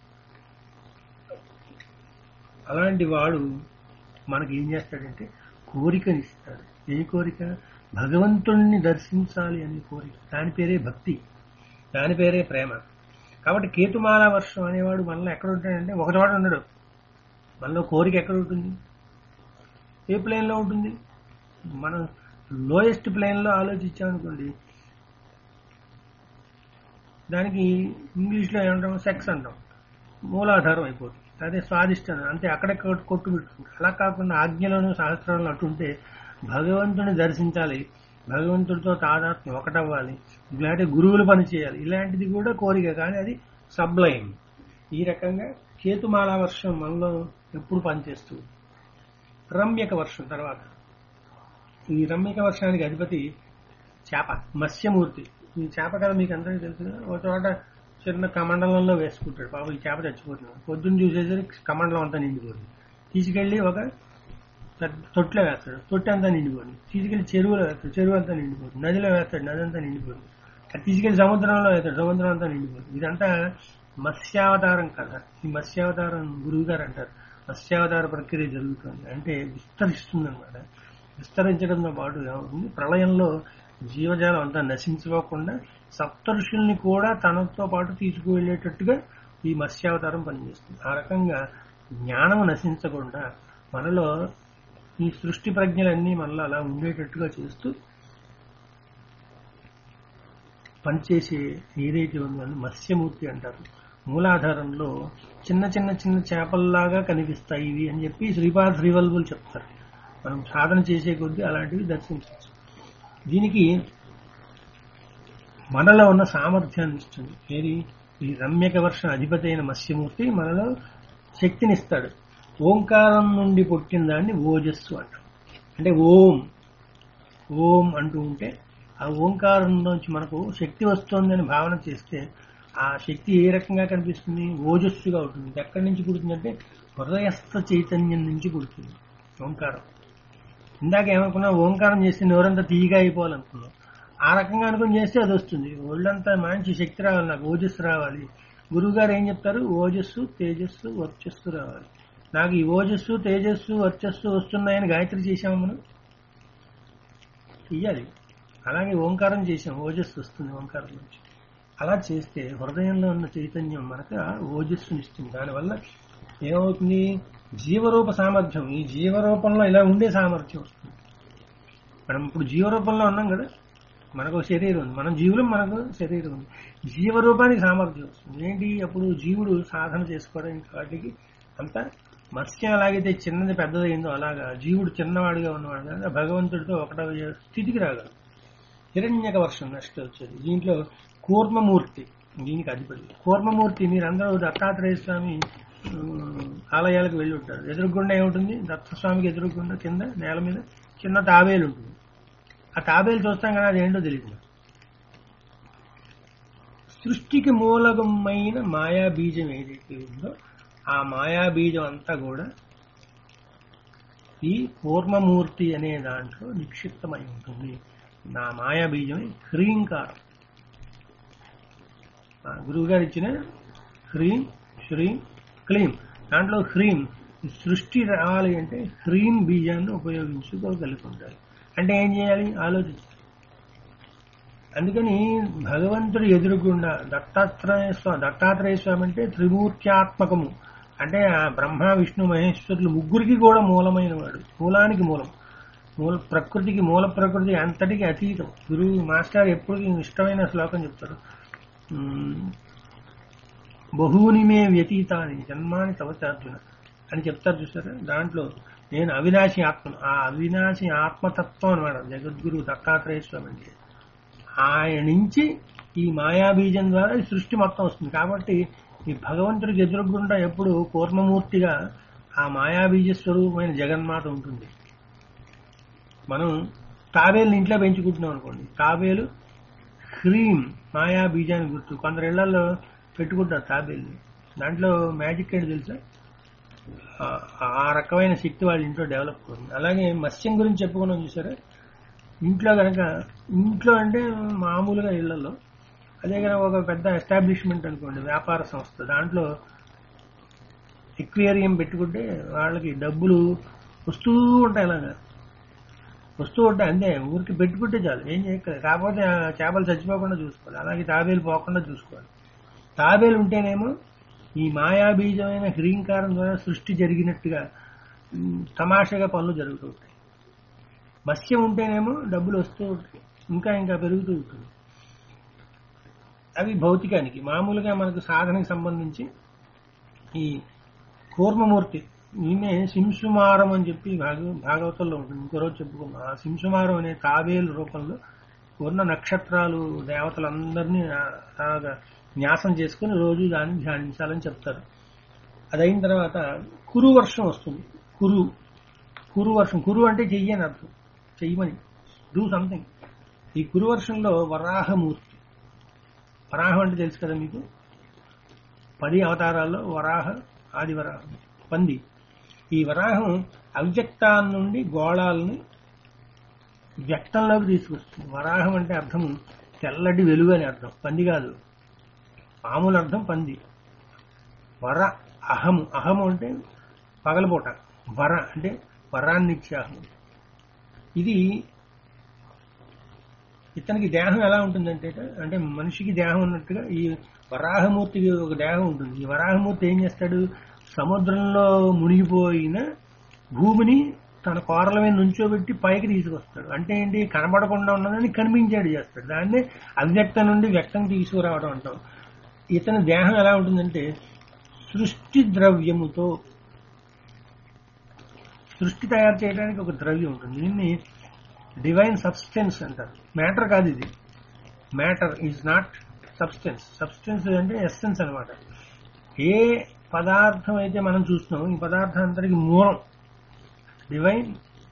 [SPEAKER 1] అలాంటి వాడు మనకి ఏం చేస్తాడంటే కోరికనిస్తాడు ఏ కోరిక భగవంతుణ్ణి దర్శించాలి అనే కోరిక దాని పేరే భక్తి దాని పేరే ప్రేమ కాబట్టి కేతుమాల వర్షం అనేవాడు మనలో ఎక్కడ ఉంటాడంటే ఒక చోట ఉండడు మనలో కోరిక ఎక్కడ ఉంటుంది ఏ ప్లేన్ లో ఉంటుంది మనం లోయెస్ట్ ప్లేన్ లో ఆలోచించామనుకోండి దానికి ఇంగ్లీష్ లో ఏమంటాం సెక్స్ అంటాం మూలాధారం అయిపోతుంది అదే స్వాదిష్టం అంతే అక్కడెక్కడ కొట్టు పెట్టుకుంటారు అలా కాకుండా ఆజ్ఞలను సహస్రంలో అటుంటే భగవంతుని దర్శించాలి భగవంతుడితో తాదాత్మ్యం ఒకటవ్వాలి ఇలాంటి గురువులు పని చేయాలి ఇలాంటిది కూడా కోరిక కానీ అది సబ్లైమ్ ఈ రకంగా కేతుమాల వర్షం మనలో ఎప్పుడు పనిచేస్తుంది రమ్యక వర్షం తర్వాత ఈ రమ్యక వర్షానికి అధిపతి చేప మత్స్యమూర్తి ఈ చేప కదా మీకు అందరికీ తెలుసు కదా ఒక చోట చిన్న కమండలంలో వేసుకుంటాడు పాపం ఈ చేప చచ్చిపోతున్నాడు పొద్దున్న చూసేసరికి కమండలం అంతా నిండిపోతుంది తీసుకెళ్లి ఒక పెద్ద తొట్లో వేస్తాడు తొట్టి అంతా నిండిపోతుంది తీసుకెళ్లి చెరువులో వేస్తాడు చెరువు అంతా నిండిపోతుంది నదిలో వేస్తాడు నది అంతా నిండిపోతుంది అది తీసుకెళ్లి సముద్రంలో వేస్తాడు సముద్రం అంతా నిండిపోతుంది ఇదంతా మత్స్యావతారం కదా ఈ మత్స్యావతారం గురువు గారు అంటారు మత్స్యావతార ప్రక్రియ జరుగుతుంది అంటే విస్తరిస్తుంది అనమాట విస్తరించడంతో పాటు ఏమవుతుంది ప్రళయంలో జీవజాలం అంతా నశించుకోకుండా సప్తఋషుల్ని కూడా తనతో పాటు తీసుకువెళ్ళేటట్టుగా ఈ మత్స్యావతారం పనిచేస్తుంది ఆ రకంగా జ్ఞానం నశించకుండా మనలో ఈ సృష్టి ప్రజ్ఞలన్నీ మనలో అలా ఉండేటట్టుగా చేస్తూ పనిచేసే ఏదైతే ఉందో అని మత్స్యమూర్తి అంటారు మూలాధారంలో చిన్న చిన్న చిన్న చేపల్లాగా కనిపిస్తాయి ఇవి అని చెప్పి శ్రీపాద శ్రీవల్బులు చెప్తారు మనం సాధన చేసే కొద్దీ అలాంటివి దర్శించవచ్చు దీనికి మనలో ఉన్న సామర్థ్యాన్ని ఇస్తుంది ఏది ఈ రమ్యక వర్ష అధిపతి అయిన మత్స్యమూర్తి మనలో శక్తినిస్తాడు ఓంకారం నుండి పుట్టిన దాన్ని ఓజస్సు అంటాం అంటే ఓం ఓం అంటూ ఉంటే ఆ ఓంకారం నుంచి మనకు శక్తి వస్తోందని భావన చేస్తే ఆ శక్తి ఏ రకంగా కనిపిస్తుంది ఓజస్సుగా ఉంటుంది ఇది ఎక్కడి నుంచి పుడుతుందంటే హృదయస్థ చైతన్యం నుంచి పుడుతుంది ఓంకారం ఇందాక ఏమనుకున్నా ఓంకారం చేస్తే నోరంతా తీయగా అయిపోవాలనుకున్నాం ఆ రకంగా అనుకుని చేస్తే అది వస్తుంది ఒళ్ళంతా మంచి శక్తి రావాలి నాకు ఓజస్సు రావాలి గురువు గారు ఏం చెప్తారు ఓజస్సు తేజస్సు వర్చస్సు రావాలి నాకు ఈ ఓజస్సు తేజస్సు వర్చస్సు వస్తున్నాయని గాయత్రి చేశాము మనం చెయ్యాలి అలాగే ఓంకారం చేసాం ఓజస్సు వస్తుంది ఓంకారం నుంచి అలా చేస్తే హృదయంలో ఉన్న చైతన్యం మనకు ఆ ఓజస్సుని ఇస్తుంది దానివల్ల ఏమవుతుంది జీవరూప సామర్థ్యం ఈ జీవరూపంలో ఇలా ఉండే సామర్థ్యం వస్తుంది మనం ఇప్పుడు జీవరూపంలో ఉన్నాం కదా మనకు ఒక శరీరం ఉంది మనం జీవులం మనకు శరీరం ఉంది జీవరూపానికి సామర్థ్యం వస్తుంది ఏంటి అప్పుడు జీవుడు సాధన చేసుకోవడానికి వాటికి అంత మత్స్యం ఎలాగైతే చిన్నది పెద్దదైందో అలాగా జీవుడు చిన్నవాడిగా ఉన్నవాడు కదా భగవంతుడితో ఒకటో స్థితికి రాగలడు హిరణ్యక వర్షం నెక్స్ట్ వచ్చేది దీంట్లో కూర్మమూర్తి దీనికి అధిపతి కూర్మమూర్తి మీరందరూ దత్తాత్రేయ స్వామి ఉమ్, ఆలయాలకు వెళ్ళి ఉంటారు ఎదురుగుండా ఏముంటుంది దత్తస్వామికి ఎదురుగుండా కింద నేల మీద చిన్న తాబేలు ఉంటుంది ఆ తాబేలు చూస్తాం కదా అదేంటో తెలియదు నాకు. సృష్టికి మూలకమైన మాయా బీజం ఏదైతే ఉందో ఆ మాయా బీజం అంతా కూడా ఈ కూర్మమూర్తి అనే దాంట్లో నిక్షిప్తమై ఉంటుంది నా మాయా బీజమే హ్రీంకారం ఆ గురువు గారు ఇచ్చిన హ్రీం శ్రీం క్లీం దాంట్లో హ్రీం ఈ సృష్టి రావాలి అంటే హ్రీం బీజాన్ని ఉపయోగించుకోగలుగుతుంటారు అంటే ఏం చేయాలి ఆలోచించాలి అందుకని భగవంతుడు ఎదురుగుండా దత్తాత్రేయ స్వామి దత్తాత్రేయ స్వామి అంటే త్రిమూర్త్యాత్మకము అంటే ఆ బ్రహ్మ విష్ణు మహేశ్వరులు ముగ్గురికి కూడా మూలమైన వాడు మూలానికి మూలం మూల ప్రకృతికి మూల ప్రకృతి అంతటికి అతీతం గురువు మాస్టర్ ఎప్పుడు ఇష్టమైన శ్లోకం చెప్తారు ఉమ్, బహూని మే వ్యతీతాని జన్మాని తవచార్జున అని చెప్తారు చూసారా దాంట్లో నేను అవినాశి ఆత్మ ఆ అవినాశి ఆత్మతత్వం అనమాట జగద్గురు దత్తాత్రేయ స్వామి అంటే ఆయన నుంచి ఈ మాయాబీజం ద్వారా ఈ సృష్టి మొత్తం వస్తుంది కాబట్టి ఈ భగవంతుడికి ఎదురుగుండా ఎప్పుడు కూర్మమూర్తిగా ఆ మాయాబీజ స్వరూపమైన జగన్మాత ఉంటుంది మనం తాబేలు ఇంట్లో పెంచుకుంటున్నాం అనుకోండి తాబేలు హ్రీం మాయా బీజాన్ని గుర్తు కొందరు ఇళ్లలో పెట్టుకుంటారు తాబేల్ని దాంట్లో మ్యాజిక్ ఏంటి తెలుసా ఆ- ఆ రకమైన శక్తి వాళ్ళ ఇంట్లో డెవలప్ అవుతుంది అలాగే మత్స్యం గురించి చెప్పుకున్నాం చూసారా ఇంట్లో కనుక ఇంట్లో అంటే మామూలుగా ఇళ్లలో అదే కనుక ఒక పెద్ద ఎస్టాబ్లిష్మెంట్ అనుకోండి వ్యాపార సంస్థ దాంట్లో ఎక్వేరియం పెట్టుకుంటే వాళ్ళకి డబ్బులు వస్తూ ఉంటాయి అలాగా వస్తూ ఉంటాయి అంతే ఊరికి పెట్టుకుంటే చాలు ఏం చేయక్కర్లేదు కాకపోతే ఆ చేపలు చచ్చిపోకుండా చూసుకోవాలి అలాగే తాబేలు పోకుండా చూసుకోవాలి తాబేలు ఉంటేనేమో ఈ మాయాబీజమైన హ్రీంకారం ద్వారా సృష్టి జరిగినట్టుగా ఉమ్, తమాషాగా పనులు జరుగుతూ ఉంటాయి మత్స్యం ఉంటేనేమో డబ్బులు వస్తూ ఉంటాయి ఇంకా ఇంకా పెరుగుతూ ఉంటుంది అవి భౌతికానికి మామూలుగా మనకు సాధనకి సంబంధించి ఈ కూర్మమూర్తి ఈయనే సింసుమారం అని చెప్పి భాగ భాగవతంలో ఉంటుంది ఇంకో రోజు చెప్పుకున్నాం ఆ సింసుమారం అనే తాబేలు రూపంలో ఉన్న నక్షత్రాలు దేవతలందరినీ ఆ- అలాగా న్యాసం చేసుకుని రోజు దాన్ని ధ్యానించాలని చెప్తారు అదైన తర్వాత కురు వర్షం వస్తుంది కురు కురు వర్షం కురు అంటే చెయ్యి అని అర్థం చెయ్యమని డూ సంథింగ్ ఈ కురు వర్షంలో వరాహమూర్తి వరాహం అంటే తెలుసు కదా మీకు పది అవతారాల్లో వరాహ ఆది వరాహం పంది ఈ వరాహం అవ్యక్తాల నుండి గోళాలని వ్యక్తంలోకి తీసుకొస్తుంది వరాహం అంటే అర్థం తెల్లటి వెలుగు అని అర్థం పంది కాదు మామూలు అర్థం పంది వర అహము అహము అంటే పగలపూట వర అంటే వరాన్ని ఇచ్చాహం ఇది ఇతనికి దేహం ఎలా ఉంటుందంటే అంటే మనిషికి దేహం ఉన్నట్టుగా ఈ వరాహమూర్తికి ఒక దేహం ఉంటుంది ఈ వరాహమూర్తి ఏం చేస్తాడు సముద్రంలో మునిగిపోయిన భూమిని తన కోరల మీద నుంచోబెట్టి పైకి తీసుకొస్తాడు అంటే ఏంటి కనబడకుండా ఉన్నదని కనిపించాడు చేస్తాడు దాన్నే అవ్యక్తం నుండి వ్యక్తం తీసుకురావడం అంటాం ఇతని దేహం ఎలా ఉంటుందంటే సృష్టి ద్రవ్యముతో సృష్టి తయారు చేయడానికి ఒక ద్రవ్యం ఉంటుంది దీన్ని డివైన్ సబ్స్టెన్స్ అంటారు మ్యాటర్ కాదు ఇది matter is not substance substance అంటే ఎస్సెన్స్ అనమాట ఏ పదార్థం అయితే మనం చూస్తున్నాం ఈ పదార్థం అంతటికి మూలం డివైన్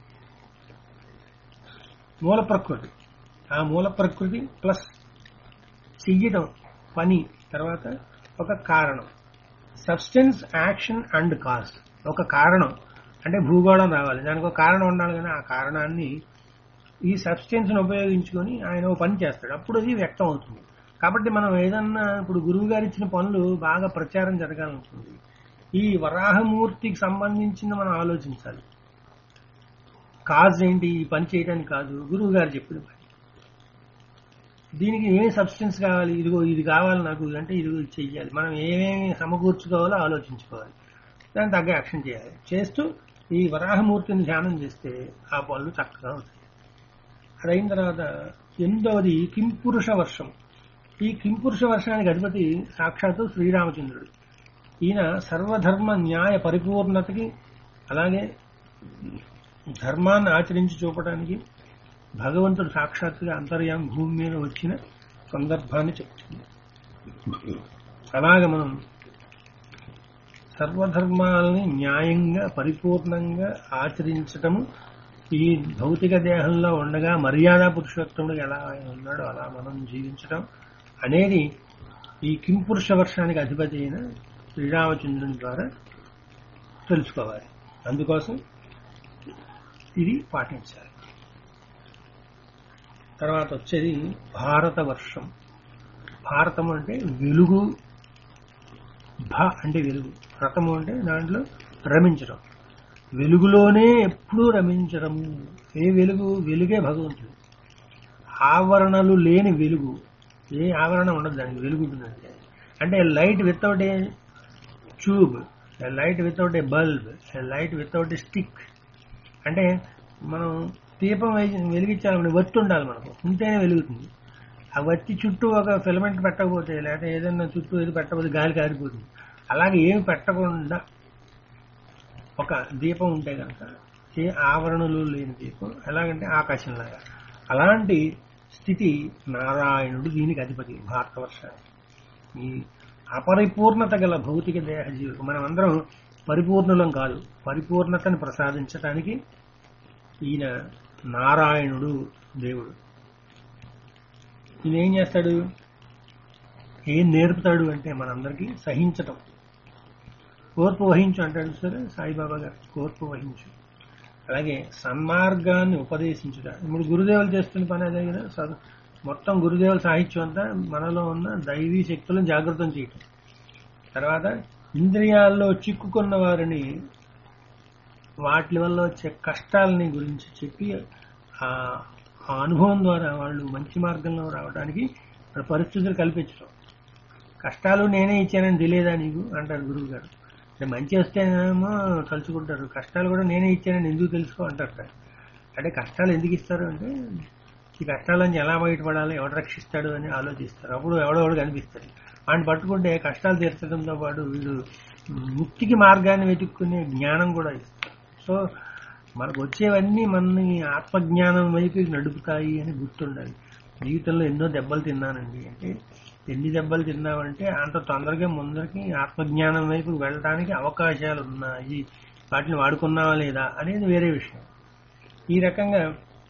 [SPEAKER 1] మూల ప్రకృతి ఆ మూల ప్రకృతి ప్లస్ చెయ్యటం పని తర్వాత ఒక కారణం సబ్స్టెన్స్ యాక్షన్ అండ్ కాజ్ ఒక కారణం అంటే భూగోళం రావాలి దానికి ఒక కారణం ఉండాలి కానీ ఆ కారణాన్ని ఈ సబ్స్టెన్స్ ను ఉపయోగించుకొని ఆయన ఓ పని చేస్తాడు అప్పుడు అది వ్యక్తం అవుతుంది కాబట్టి మనం ఏదన్నా ఇప్పుడు గురువు గారు ఇచ్చిన పనులు బాగా ప్రచారం జరగాలనుకుంది ఈ వరాహమూర్తికి సంబంధించిన మనం ఆలోచించాలి కాజ్ ఏంటి ఈ పని చేయడానికి కాదు గురువు గారు చెప్పిన పని దీనికి ఏ సబ్స్టెన్స్ కావాలి ఇదిగో ఇది కావాలి నాకు అంటే ఇదిగో ఇది చెయ్యాలి మనం ఏమేమి సమకూర్చుకోవాలో ఆలోచించుకోవాలి దానికి తగ్గ యాక్షన్ చేయాలి చేస్తూ ఈ వరాహమూర్తిని ధ్యానం చేస్తే ఆ పనులు చక్కగా అవుతాయి అది అయిన తర్వాత ఎనిమిదవది కింపురుష వర్షం ఈ కింపురుష వర్షానికి అధిపతి సాక్షాత్తు శ్రీరామచంద్రుడు ఈయన సర్వధర్మ న్యాయ పరిపూర్ణతకి అలాగే ధర్మాన్ని ఆచరించి చూపడానికి భగవంతుడు సాక్షాత్తుగా అంతర్యాం భూమి మీద వచ్చిన సందర్భాన్ని చెప్తుంది అలాగే మనం సర్వధర్మాలని న్యాయంగా పరిపూర్ణంగా ఆచరించటము ఈ భౌతిక దేహంలో ఉండగా మర్యాద పురుషోత్తముడు ఎలా ఆయన ఉన్నాడో అలా మనం జీవించటం అనేది ఈ కింపురుష వర్షానికి అధిపతి అయిన శ్రీరామచంద్రుని ద్వారా తెలుసుకోవాలి అందుకోసం ఇది పాటించాలి తర్వాత వచ్చేది భారత వర్షం భారతము అంటే వెలుగు భ అంటే వెలుగు రథము అంటే దాంట్లో రమించడం వెలుగులోనే ఎప్పుడూ రమించడము ఏ వెలుగు వెలుగే భగవంతుడు ఆవరణలు లేని వెలుగు ఏ ఆవరణ ఉండదు దానికి వెలుగు ఉంటుందంటే అంటే light without a tube light without a bulb light without a stick అంటే మనం దీపం వేసి వెలిగించాలని వత్తి ఉండాలి మనకు ఉంటేనే వెలుగుతుంది ఆ వత్తి చుట్టూ ఒక ఫిలమెంట్ పెట్టకపోతే లేకపోతే ఏదైనా చుట్టూ ఏది పెట్టకపోతే గాలి కారిపోతుంది అలాగే ఏమి పెట్టకుండా ఒక దీపం ఉంటే కనుక ఏ ఆవరణలు లేని దీపం ఎలాగంటే ఆకాశంలాగా అలాంటి స్థితి నారాయణుడు దీనికి అధిపతి భారతవర్షానికి ఈ అపరిపూర్ణత గల భౌతిక దేహ జీవితం మనం అందరం పరిపూర్ణులం కాదు పరిపూర్ణతని ప్రసాదించటానికి ఈయన నారాయణుడు దేవుడు ఈయన ఏం చేస్తాడు ఏం నేర్పుతాడు అంటే మనందరికీ సహించటం కోర్పు వహించు అంటాడు సరే సాయిబాబా గారు కోర్పు వహించు అలాగే సన్మార్గాన్ని ఉపదేశించుట ఇప్పుడు గురుదేవులు చేస్తున్న పని అదే కదా స- మొత్తం గురుదేవుల సాహిత్యం అంతా మనలో ఉన్న దైవీ శక్తులను జాగృతం చేయటం తర్వాత ఇంద్రియాల్లో చిక్కుకున్న వారిని వాటి వల్ల వచ్చే కష్టాలని గురించి చెప్పి ఆ ఆ అనుభవం ద్వారా వాళ్ళు మంచి మార్గంలో రావడానికి పరిస్థితులు కల్పించడం కష్టాలు నేనే ఇచ్చానని తెలియదా నీకు అంటారు గురువు గారు అంటే మంచి వస్తేనేమో తలుచుకుంటారు కష్టాలు కూడా నేనే ఇచ్చానని ఎందుకు తెలుసుకో అంటారు సార్ అంటే కష్టాలు ఎందుకు ఇస్తారు అంటే ఈ కష్టాల నుంచి ఎలా బయటపడాలి ఎవడు రక్షిస్తాడు అని ఆలోచిస్తారు అప్పుడు ఎవడెవడు కనిపిస్తాడు వాడిని పట్టుకుంటే కష్టాలు తీర్చడంతో పాటు వీడు ముక్తికి మార్గాన్ని వెతుక్కునే జ్ఞానం కూడా ఇస్తారు సో మనకు వచ్చేవన్నీ మనని ఆత్మజ్ఞానం వైపు నడుపుతాయి అని గుర్తుండాలి జీవితంలో ఎన్నో దెబ్బలు తిన్నానండి అంటే ఎన్ని దెబ్బలు తిన్నామంటే అంత తొందరగా ముందరికి ఆత్మజ్ఞానం వైపు వెళ్ళడానికి అవకాశాలు ఉన్నాయి వాటిని వాడుకున్నావా లేదా అనేది వేరే విషయం ఈ రకంగా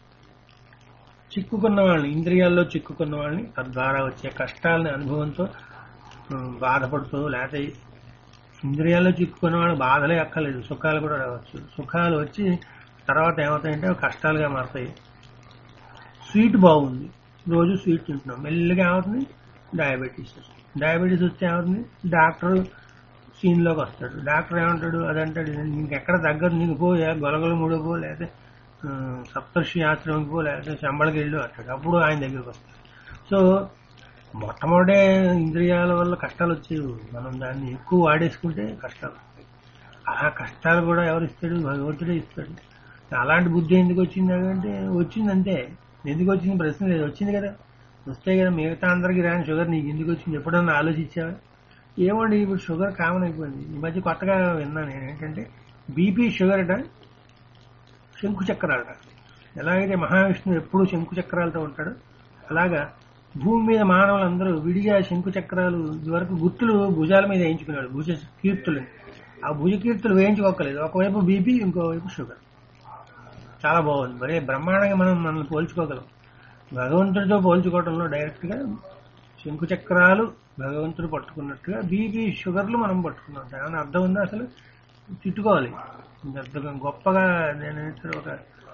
[SPEAKER 1] చిక్కుకున్న వాళ్ళని ఇంద్రియాల్లో చిక్కుకున్న వాళ్ళని తద్వారా వచ్చే కష్టాలని అనుభవంతో ఉమ్, బాధపడుతూ లేకపోతే ఇంద్రియాల్లో చిక్కుకున్న వాళ్ళు బాధలే అక్కర్లేదు సుఖాలు కూడా రావచ్చు సుఖాలు వచ్చి తర్వాత ఏమవుతాయంటే అవి కష్టాలుగా మారుతాయి స్వీట్ బాగుంది రోజు స్వీట్ తింటున్నాం మెల్లిగా ఏమవుతుంది డయాబెటీస్ వస్తుంది డయాబెటీస్ వస్తే ఏమవుతుంది డాక్టర్ సీన్ లోకి వస్తాడు డాక్టర్ ఏమంటాడు అదంటాడు ఇదంటాడు. నీకు ఎక్కడ దగ్గర నీకు పో ఏ గొలగొల మూడో పో లేకపోతే ఆ, సప్తర్షి ఆశ్రమంకి పో లేకపోతే శంబళకి వెళ్ళు అంటాడు అప్పుడు ఆయన దగ్గరికి వస్తాడు సో మొట్టమొదటే ఇంద్రియాల వల్ల కష్టాలు వచ్చేవి మనం దాన్ని ఎక్కువ వాడేసుకుంటే కష్టాలు ఆ కష్టాలు కూడా ఎవరు ఇస్తాడు భగవంతుడే ఇస్తాడు అలాంటి బుద్ధి ఎందుకు వచ్చింది అంటే వచ్చింది అంతే ఎందుకు వచ్చింది ప్రశ్న లేదు వచ్చింది కదా వస్తే కదా మిగతా అందరికి రాని షుగర్ నీకు ఎందుకు వచ్చింది ఎప్పుడన్నా ఆలోచించావా ఏమండి ఇప్పుడు షుగర్ కామన్ అయిపోయింది ఈ మధ్య కొత్తగా విన్నాను నేను ఏంటంటే బీపీ షుగర్ అట శంకు చక్రాలట ఎలాగైతే మహావిష్ణువు ఎప్పుడూ శంకు చక్రాలతో ఉంటాడు అలాగా భూమి మీద మానవులందరూ విడిగా శంకు చక్రాలు ఇదివరకు గుర్తులు భుజాల మీద వేయించుకున్నాడు భుజ కీర్తులు ఆ భుజ కీర్తులు వేయించుకోకలేదు ఒకవైపు బీపీ ఇంకోవైపు షుగర్ చాలా బాగుంది మరే బ్రహ్మాండంగా మనం మనల్ని పోల్చుకోగలం భగవంతుడితో పోల్చుకోవడంలో డైరెక్ట్ గా శంకు చక్రాలు భగవంతుడు పట్టుకున్నట్టుగా బీపీ షుగర్లు మనం పట్టుకున్నాం ఏమైనా అర్థం ఉందా అసలు తిట్టుకోవాలి పెద్దగా గొప్పగా నేను ఒక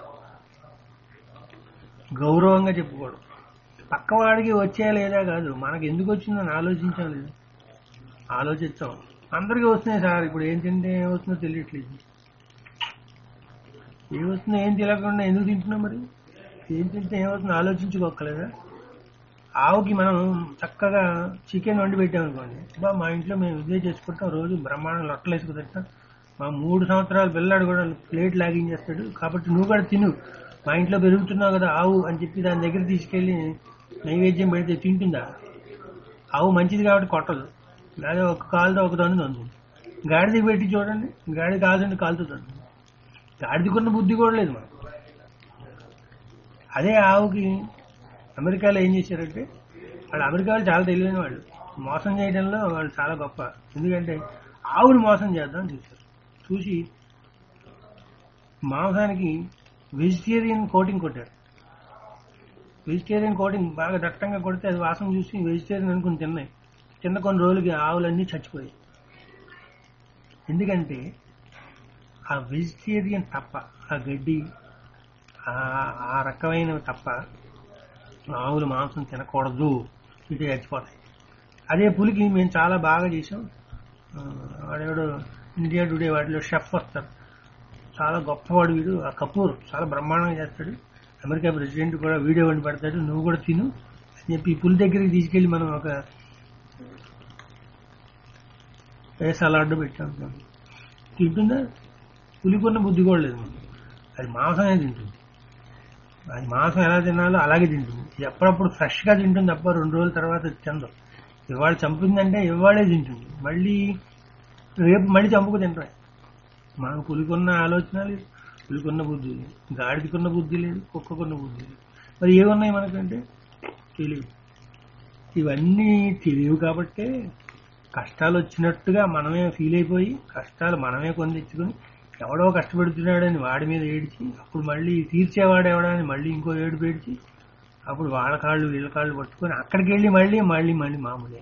[SPEAKER 1] గౌరవంగా చెప్పుకోవడం పక్కవాడికి వచ్చే లేదా కాదు మనకి ఎందుకు వచ్చిందని ఆలోచించాం లేదు ఆలోచిస్తాం అందరికీ వస్తున్నాయి సార్ ఇప్పుడు ఏం తింటే ఏమవుతుందో తెలియట్లేదు ఏమవుతుందో ఏం తెలియకుండా ఎందుకు తింటున్నాం మరి ఏం తింటే ఏమవుతుందో ఆలోచించుకోకలేదా ఆవుకి మనం చక్కగా చికెన్ వండి పెట్టామనుకోండి బా మా ఇంట్లో మేము ఇదే చేసుకుంటాం రోజు బ్రహ్మాండం లొట్టలు వేసుకు తింటాం మా మూడు సంవత్సరాల పిల్లాడు కూడా ప్లేట్ లాగించేస్తాడు కాబట్టి నువ్వు కూడా తిను మా ఇంట్లో పెరుగుతున్నావు కదా ఆవు అని చెప్పి దాని దగ్గర తీసుకెళ్లి నైవేద్యం పెడితే తింటుందా ఆవు మంచిది కాబట్టి కొట్టదు లేదా ఒక కాలుతో ఒక దండు తంతుంది గాడిద పెట్టి చూడండి గాడి కాదండి కాలుతో తంతుంది గాడిదకున్న బుద్ధి కూడా లేదు మనకు అదే ఆవుకి అమెరికాలో ఏం చేశారంటే వాళ్ళు అమెరికా వాళ్ళు చాలా తెలియని వాళ్ళు మోసం చేయడంలో వాళ్ళు చాలా గొప్ప ఎందుకంటే ఆవుని మోసం చేద్దాం చూశారు చూసి మాంసానికి వెజిటేరియన్ కోటింగ్ కొట్టారు వెజిటేరియన్ కోటింగ్ బాగా దట్టంగా కొడితే అది వాసన చూసి వెజిటేరియన్ అనుకుని తిన్నాయి తిన్న కొన్ని రోజులకి ఆవులన్నీ చచ్చిపోయాయి ఎందుకంటే ఆ వెజిటేరియన్ తప్ప ఆ గడ్డి ఆ- ఆ రకమైన తప్ప ఆవులు మాంసం తినకూడదు ఇది చచ్చిపోతాయి అదే పులికి మేము చాలా బాగా చేసాం ఆ, వాడెవడో ఇండియా టుడే వాటిలో షెఫ్ వస్తారు చాలా గొప్పవాడు వీడు ఆ కపూర్ చాలా బ్రహ్మాండంగా చేస్తాడు అమెరికా ప్రెసిడెంట్ కూడా వీడియో వండి పెడతాడు నువ్వు కూడా తిను అని చెప్పి ఈ పులి దగ్గరికి తీసుకెళ్లి మనం ఒక ఏ సలాడ్ పెట్టాం తింటుందా పులికున్న బుద్ధి కూడా లేదు మనకు. అది మాంసమే తింటుంది అది మాంసం ఎలా తినాలో అలాగే తింటుంది ఇది ఎప్పుడప్పుడు ఫ్రెష్ గా తింటుంది తప్ప రెండు రోజుల తర్వాత తిందు ఇవాళ చంపిందంటే ఇవాళే తింటుంది మళ్ళీ రేపు మళ్ళీ చంపుకు తింటాయి మనకు పులికున్న ఆలోచన లేదు పులికున్న బుద్ధి లేదు గాడిదకున్న బుద్ధి లేదు కుక్కకున్న బుద్ధి లేదు మరి ఏమున్నాయి మనకంటే తెలియదు ఇవన్నీ తెలియవు కాబట్టే కష్టాలు వచ్చినట్టుగా మనమే ఫీల్ అయిపోయి కష్టాలు మనమే కొని తెచ్చుకొని ఎవడో కష్టపెడుతున్నాడని వాడి మీద ఏడిచి అప్పుడు మళ్ళీ తీర్చేవాడు ఎవడని మళ్ళీ ఇంకో ఏడు పేడిచి అప్పుడు వాళ్ళ కాళ్ళు వీళ్ళ కాళ్ళు పట్టుకొని అక్కడికి వెళ్ళి మళ్ళీ మళ్ళీ మళ్ళీ మామూలే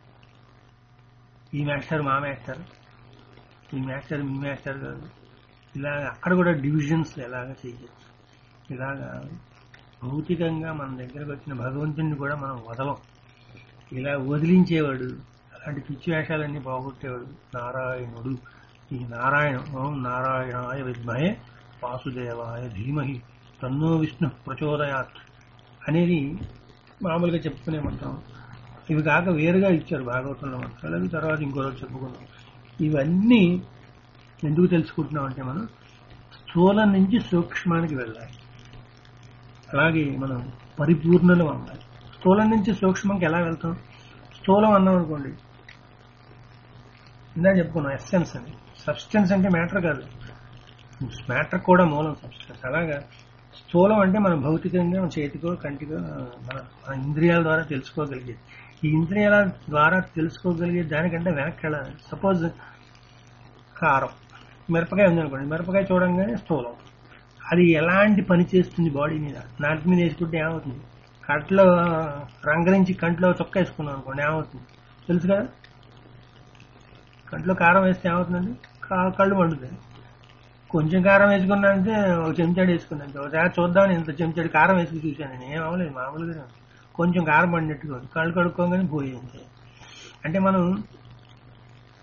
[SPEAKER 1] ఈ మాస్టర్ మా మాస్టర్ ఈ మాస్టర్ మీ మాస్టర్ కాదు ఇలా అక్కడ కూడా డివిజన్స్ ఎలాగ చేయొచ్చు ఇలాగా భౌతికంగా మన దగ్గరకు వచ్చిన భగవంతుడిని కూడా మనం వదలం ఇలా వదిలించేవాడు అలాంటి పిచ్చి వేషాలన్నీ పోగొట్టేవాడు నారాయణుడు ఈ నారాయణ ఓం నారాయణాయ విద్మహే వాసుదేవాయ ధీమహి తన్నో విష్ణు ప్రచోదయాత్ అనేది మామూలుగా చెప్పుకునే మంత్రం ఇవి కాక వేరుగా ఇచ్చారు భాగవతంలో మంత్రాలు అవి తర్వాత ఇంకో రోజు చెప్పుకున్నాం ఇవన్నీ ఎందుకు తెలుసుకుంటున్నాం అంటే మనం స్థూలం నుంచి సూక్ష్మానికి వెళ్ళాలి అలాగే మనం పరిపూర్ణలు అవ్వాలి స్థూలం నుంచి సూక్ష్మంకి ఎలా వెళ్తాం స్థూలం అన్నాం అనుకోండి ఇందా చెప్పుకున్నాం ఎస్సెన్స్ అని సబ్స్టెన్స్ అంటే మ్యాటర్ కాదు మ్యాటర్ కూడా మూలం సబ్స్టెన్స్ అలాగా స్థూలం అంటే మన భౌతికంగా మన చేతికో కంటికో మన మన ఇంద్రియాల ద్వారా తెలుసుకోగలిగేది ఈ ఇంద్రియాల ద్వారా తెలుసుకోగలిగే దానికంటే వెనక్కి వెళ్ళాలి సపోజ్ కారం మిరపకాయ ఉందనుకోండి మిరపకాయ చూడంగానే స్థూలం అది ఎలాంటి పని చేస్తుంది బాడీ మీద నాటి మీద వేసుకుంటే ఏమవుతుంది కంట్లో రంగరించి కంట్లో చొక్క వేసుకున్నాం అనుకోండి ఏమవుతుంది తెలుసు కదా కంట్లో కారం వేస్తే ఏమవుతుందండి కా- కళ్ళు మండుతాయి కొంచెం కారం వేసుకున్నానంటే ఒక చెంచాడు వేసుకున్నాను ఒకసారి చూద్దామని ఇంత చెంచాడు కారం వేసుకు చూశాను నేను ఏం అవ్వలేదు మామూలుగా కొంచెం కారం పడినట్టుగా ఉంది. కళ్ళు కడుక్కోగానే పోయింది అంటే మనం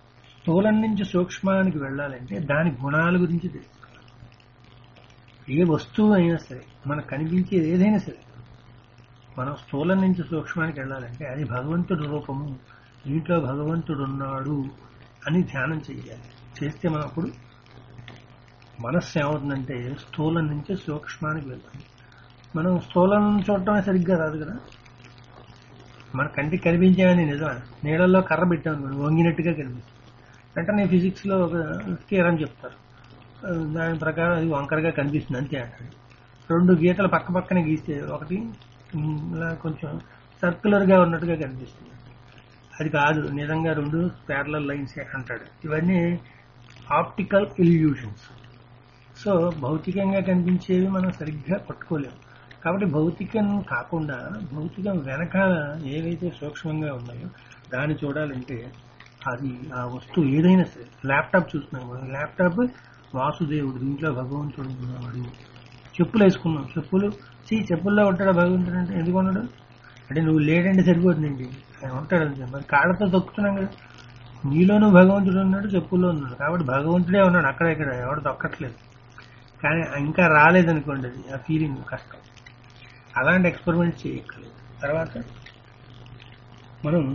[SPEAKER 1] స్థూలం నుంచి సూక్ష్మానికి వెళ్ళాలంటే దాని గుణాల గురించి తెలుసుకోవాలి ఏ వస్తువు అయినా సరే మనకు కనిపించేది ఏదైనా సరే మనం స్థూలం నుంచి సూక్ష్మానికి వెళ్ళాలంటే అది భగవంతుడి రూపము దీంట్లో భగవంతుడు ఉన్నాడు అని ధ్యానం చేయాలి చేస్తే మనం అప్పుడు మనస్సు ఏమవుతుందంటే స్థూలం నుంచి సూక్ష్మానికి వెళ్తుంది మనం స్థూలం చూడటమే సరిగ్గా రాదు కదా మన కంటికి కనిపించేవని నిజమే నీళ్ళల్లో కర్ర పెట్టాం అనుకోండి, వంగినట్టుగా కనిపిస్తుంది వెంటనే ఫిజిక్స్ లో ఒక థియరం చెప్తారు ఆ, దాని ప్రకారం అది వంకరగా కనిపిస్తుంది అంతే అంటాడు రెండు గీతలు పక్క పక్కనే గీస్తే ఒకటి ఉమ్, ఇలా కొంచెం సర్క్యులర్ గా ఉన్నట్టుగా కనిపిస్తుంది అది కాదు నిజంగా రెండు ప్యారలల్ లైన్స్ అంటాడు ఇవన్నీ ఆప్టికల్ ఇల్యూషన్స్ సో భౌతికంగా కనిపించేవి మనం సరిగ్గా పట్టుకోలేము కాబట్టి భౌతికం కాకుండా భౌతికం వెనకాల ఏవైతే సూక్ష్మంగా ఉన్నాయో దాన్ని చూడాలంటే అది ఆ వస్తువు ఏదైనా సరే ల్యాప్టాప్ చూస్తున్నాం మనం ల్యాప్టాప్ వాసుదేవుడు దీంట్లో భగవంతుడు ఉన్నవాడు చెప్పులు వేసుకున్నాం చెప్పులు చీ చెప్పుల్లో ఉంటాడు భగవంతుడు అంటే ఎందుకు ఉన్నాడు అంటే నువ్వు లేడంటే సరిపోతుందండి ఆయన ఉంటాడు అంతే మరి కాళ్ళతో తొక్కుతున్నాం కదా నీలోనూ భగవంతుడు ఉన్నాడు చెప్పుల్లో ఉన్నాడు కాబట్టి భగవంతుడే ఉన్నాడు అక్కడ ఇక్కడ ఎవడు తొక్కట్లేదు కానీ ఇంకా రాలేదనుకోండి అది ఆ ఫీలింగ్ కష్టం అలాంటి ఎక్స్పెరిమెంట్ చేయక్కర్లేదు తర్వాత మనం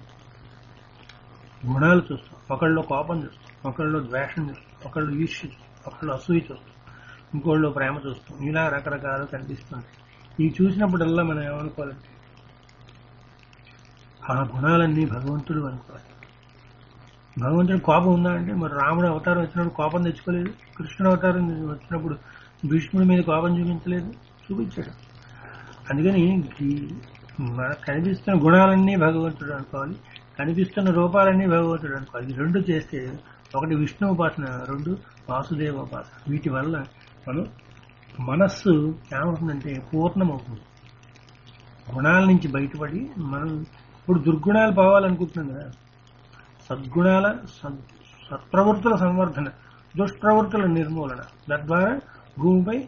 [SPEAKER 1] గుణాలు చూస్తాం ఒకళ్ళు కోపం చూస్తాం ఒకళ్ళు ద్వేషం చూస్తాం ఒకళ్ళు ఈర్ష్య చూస్తాం ఒకళ్ళు అసూయ చూస్తాం ఇంకోళ్ళు ప్రేమ చూస్తాం ఇలా రకరకాలు కనిపిస్తుంటాయి ఇవి చూసినప్పుడల్లా మనం ఏమనుకోవాలంటే ఆ గుణాలన్నీ భగవంతుడు అనుకోవాలి భగవంతుడి కోపం ఉందా అంటే మరి రాముడు అవతారం వచ్చినప్పుడు కోపం తెచ్చుకోలేదు కృష్ణుడు అవతారం వచ్చినప్పుడు భీష్ముడి మీద కోపం చూపించలేదు చూపించాడు అందుకని ఈ మనకు కనిపిస్తున్న గుణాలన్నీ భగవంతుడు అనుకోవాలి కనిపిస్తున్న రూపాలన్నీ భగవంతుడు అనుకోవాలి ఈ రెండు చేస్తే ఒకటి విష్ణు ఉపాసన రెండు వాసుదేవ ఉపాసన వీటి వల్ల మనం మనస్సు ఏమవుతుందంటే పూర్ణమవుతుంది గుణాల నుంచి బయటపడి మనం ఇప్పుడు దుర్గుణాలు పోవాలనుకుంటున్నాం కదా సద్గుణాల సద్ సత్ప్రవృత్తుల సంవర్ధన దుష్ప్రవృత్తుల నిర్మూలన తద్వారా భూమిపై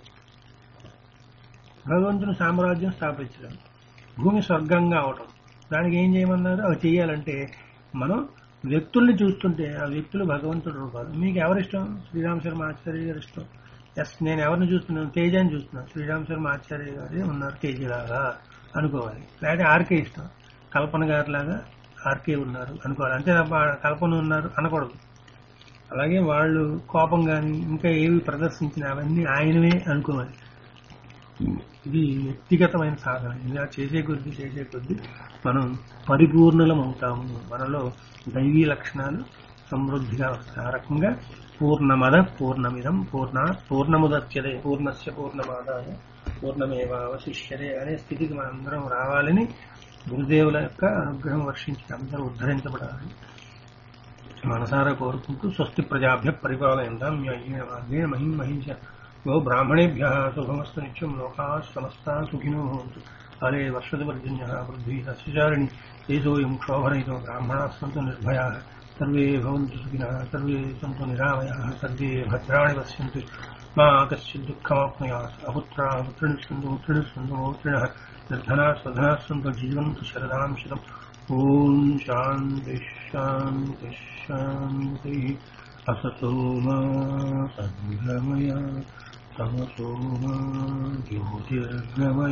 [SPEAKER 1] భగవంతుని సామ్రాజ్యం స్థాపించడం భూమి స్వర్గంగా అవటం దానికి ఏం చేయమన్నారు అవి చేయాలంటే మనం వ్యక్తుల్ని చూస్తుంటే ఆ వ్యక్తులు భగవంతుడు రూపాలు మీకు ఎవరిష్టం శ్రీరామ్ శర్మ ఆచార్య గారి ఇష్టం ఎస్ నేను ఎవరిని చూస్తున్నాను తేజాన్ని చూస్తున్నాను శ్రీరామ్ శర్మ ఆచార్య గారి ఉన్నారు తేజలాగా అనుకోవాలి లేకపోతే ఆర్కే ఇష్టం కల్పన గారి లాగా ఆర్కే ఉన్నారు అనుకోవాలి అంతే తప్ప కల్పన ఉన్నారు అనకూడదు అలాగే వాళ్ళు కోపం కానీ ఇంకా ఏవి ప్రదర్శించిన అవన్నీ ఆయనవే అనుకోవాలి ఇది వ్యక్తిగతమైన సాధన ఇలా చేసే కొద్దీ చేసే కొద్దీ మనం పరిపూర్ణలం అవుతాము మనలో దైవీ లక్షణాలు సమృద్ధిగా వస్తాయి ఆ రకంగా పూర్ణమద పూర్ణమిదం పూర్ణ పూర్ణముదచ్యదే పూర్ణస్య పూర్ణమాదాయ పూర్ణమేవ అవశిష్యదే అనే స్థితికి మనందరం రావాలని గురుదేవుల యొక్క అనుగ్రహం వర్షించి అందరూ ఉద్ధరించబడాలని మనసారా కోరుకుంటూ స్వస్తి ప్రజాభ్య పరిపాలయంతాం న్యాయేన మార్గేణ మహిం మహించ గో బ్రాహ్మణేభ్య శుభమస్తు నిత్యం లోకా సమస్తా సుఖినో భవంతు కాలే వర్షద పర్జన్య పృథ్వీ సస్యచారిణి తేజోయం క్షోభరహితో బ్రాహ్మణా సంతు నిర్భయా సర్వే భవంతు సుఖినः సర్వే సంతు నిరామయాः సర్వే భద్రాణి పశ్యంతు మా కశ్చిత్ దుఃఖమాప్నుయాత్ అపుత్రా పుత్రిణः సంతు పుత్రిణः సంతు పౌత్రిణः నిర్ధనా స్వధనా సంతు జీవంతు శరదాం శతం ఓం శాంతి శాంతి శాంతి असतो मा सद्गमय तमसो मा ज्योतिर्गमय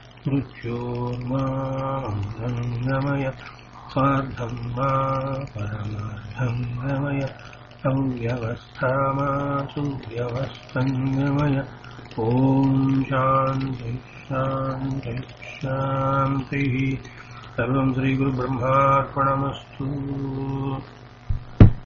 [SPEAKER 1] मृत्योर्माङ्गमय स्वार्थं मा परमार्थं गमय अव्यवस्था मा सुव्यवस्थङ्गमय ॐ शान्तिः शान्तिः शान्तिः सर्वं श्रीगुरुब्रह्मार्पणमस्तु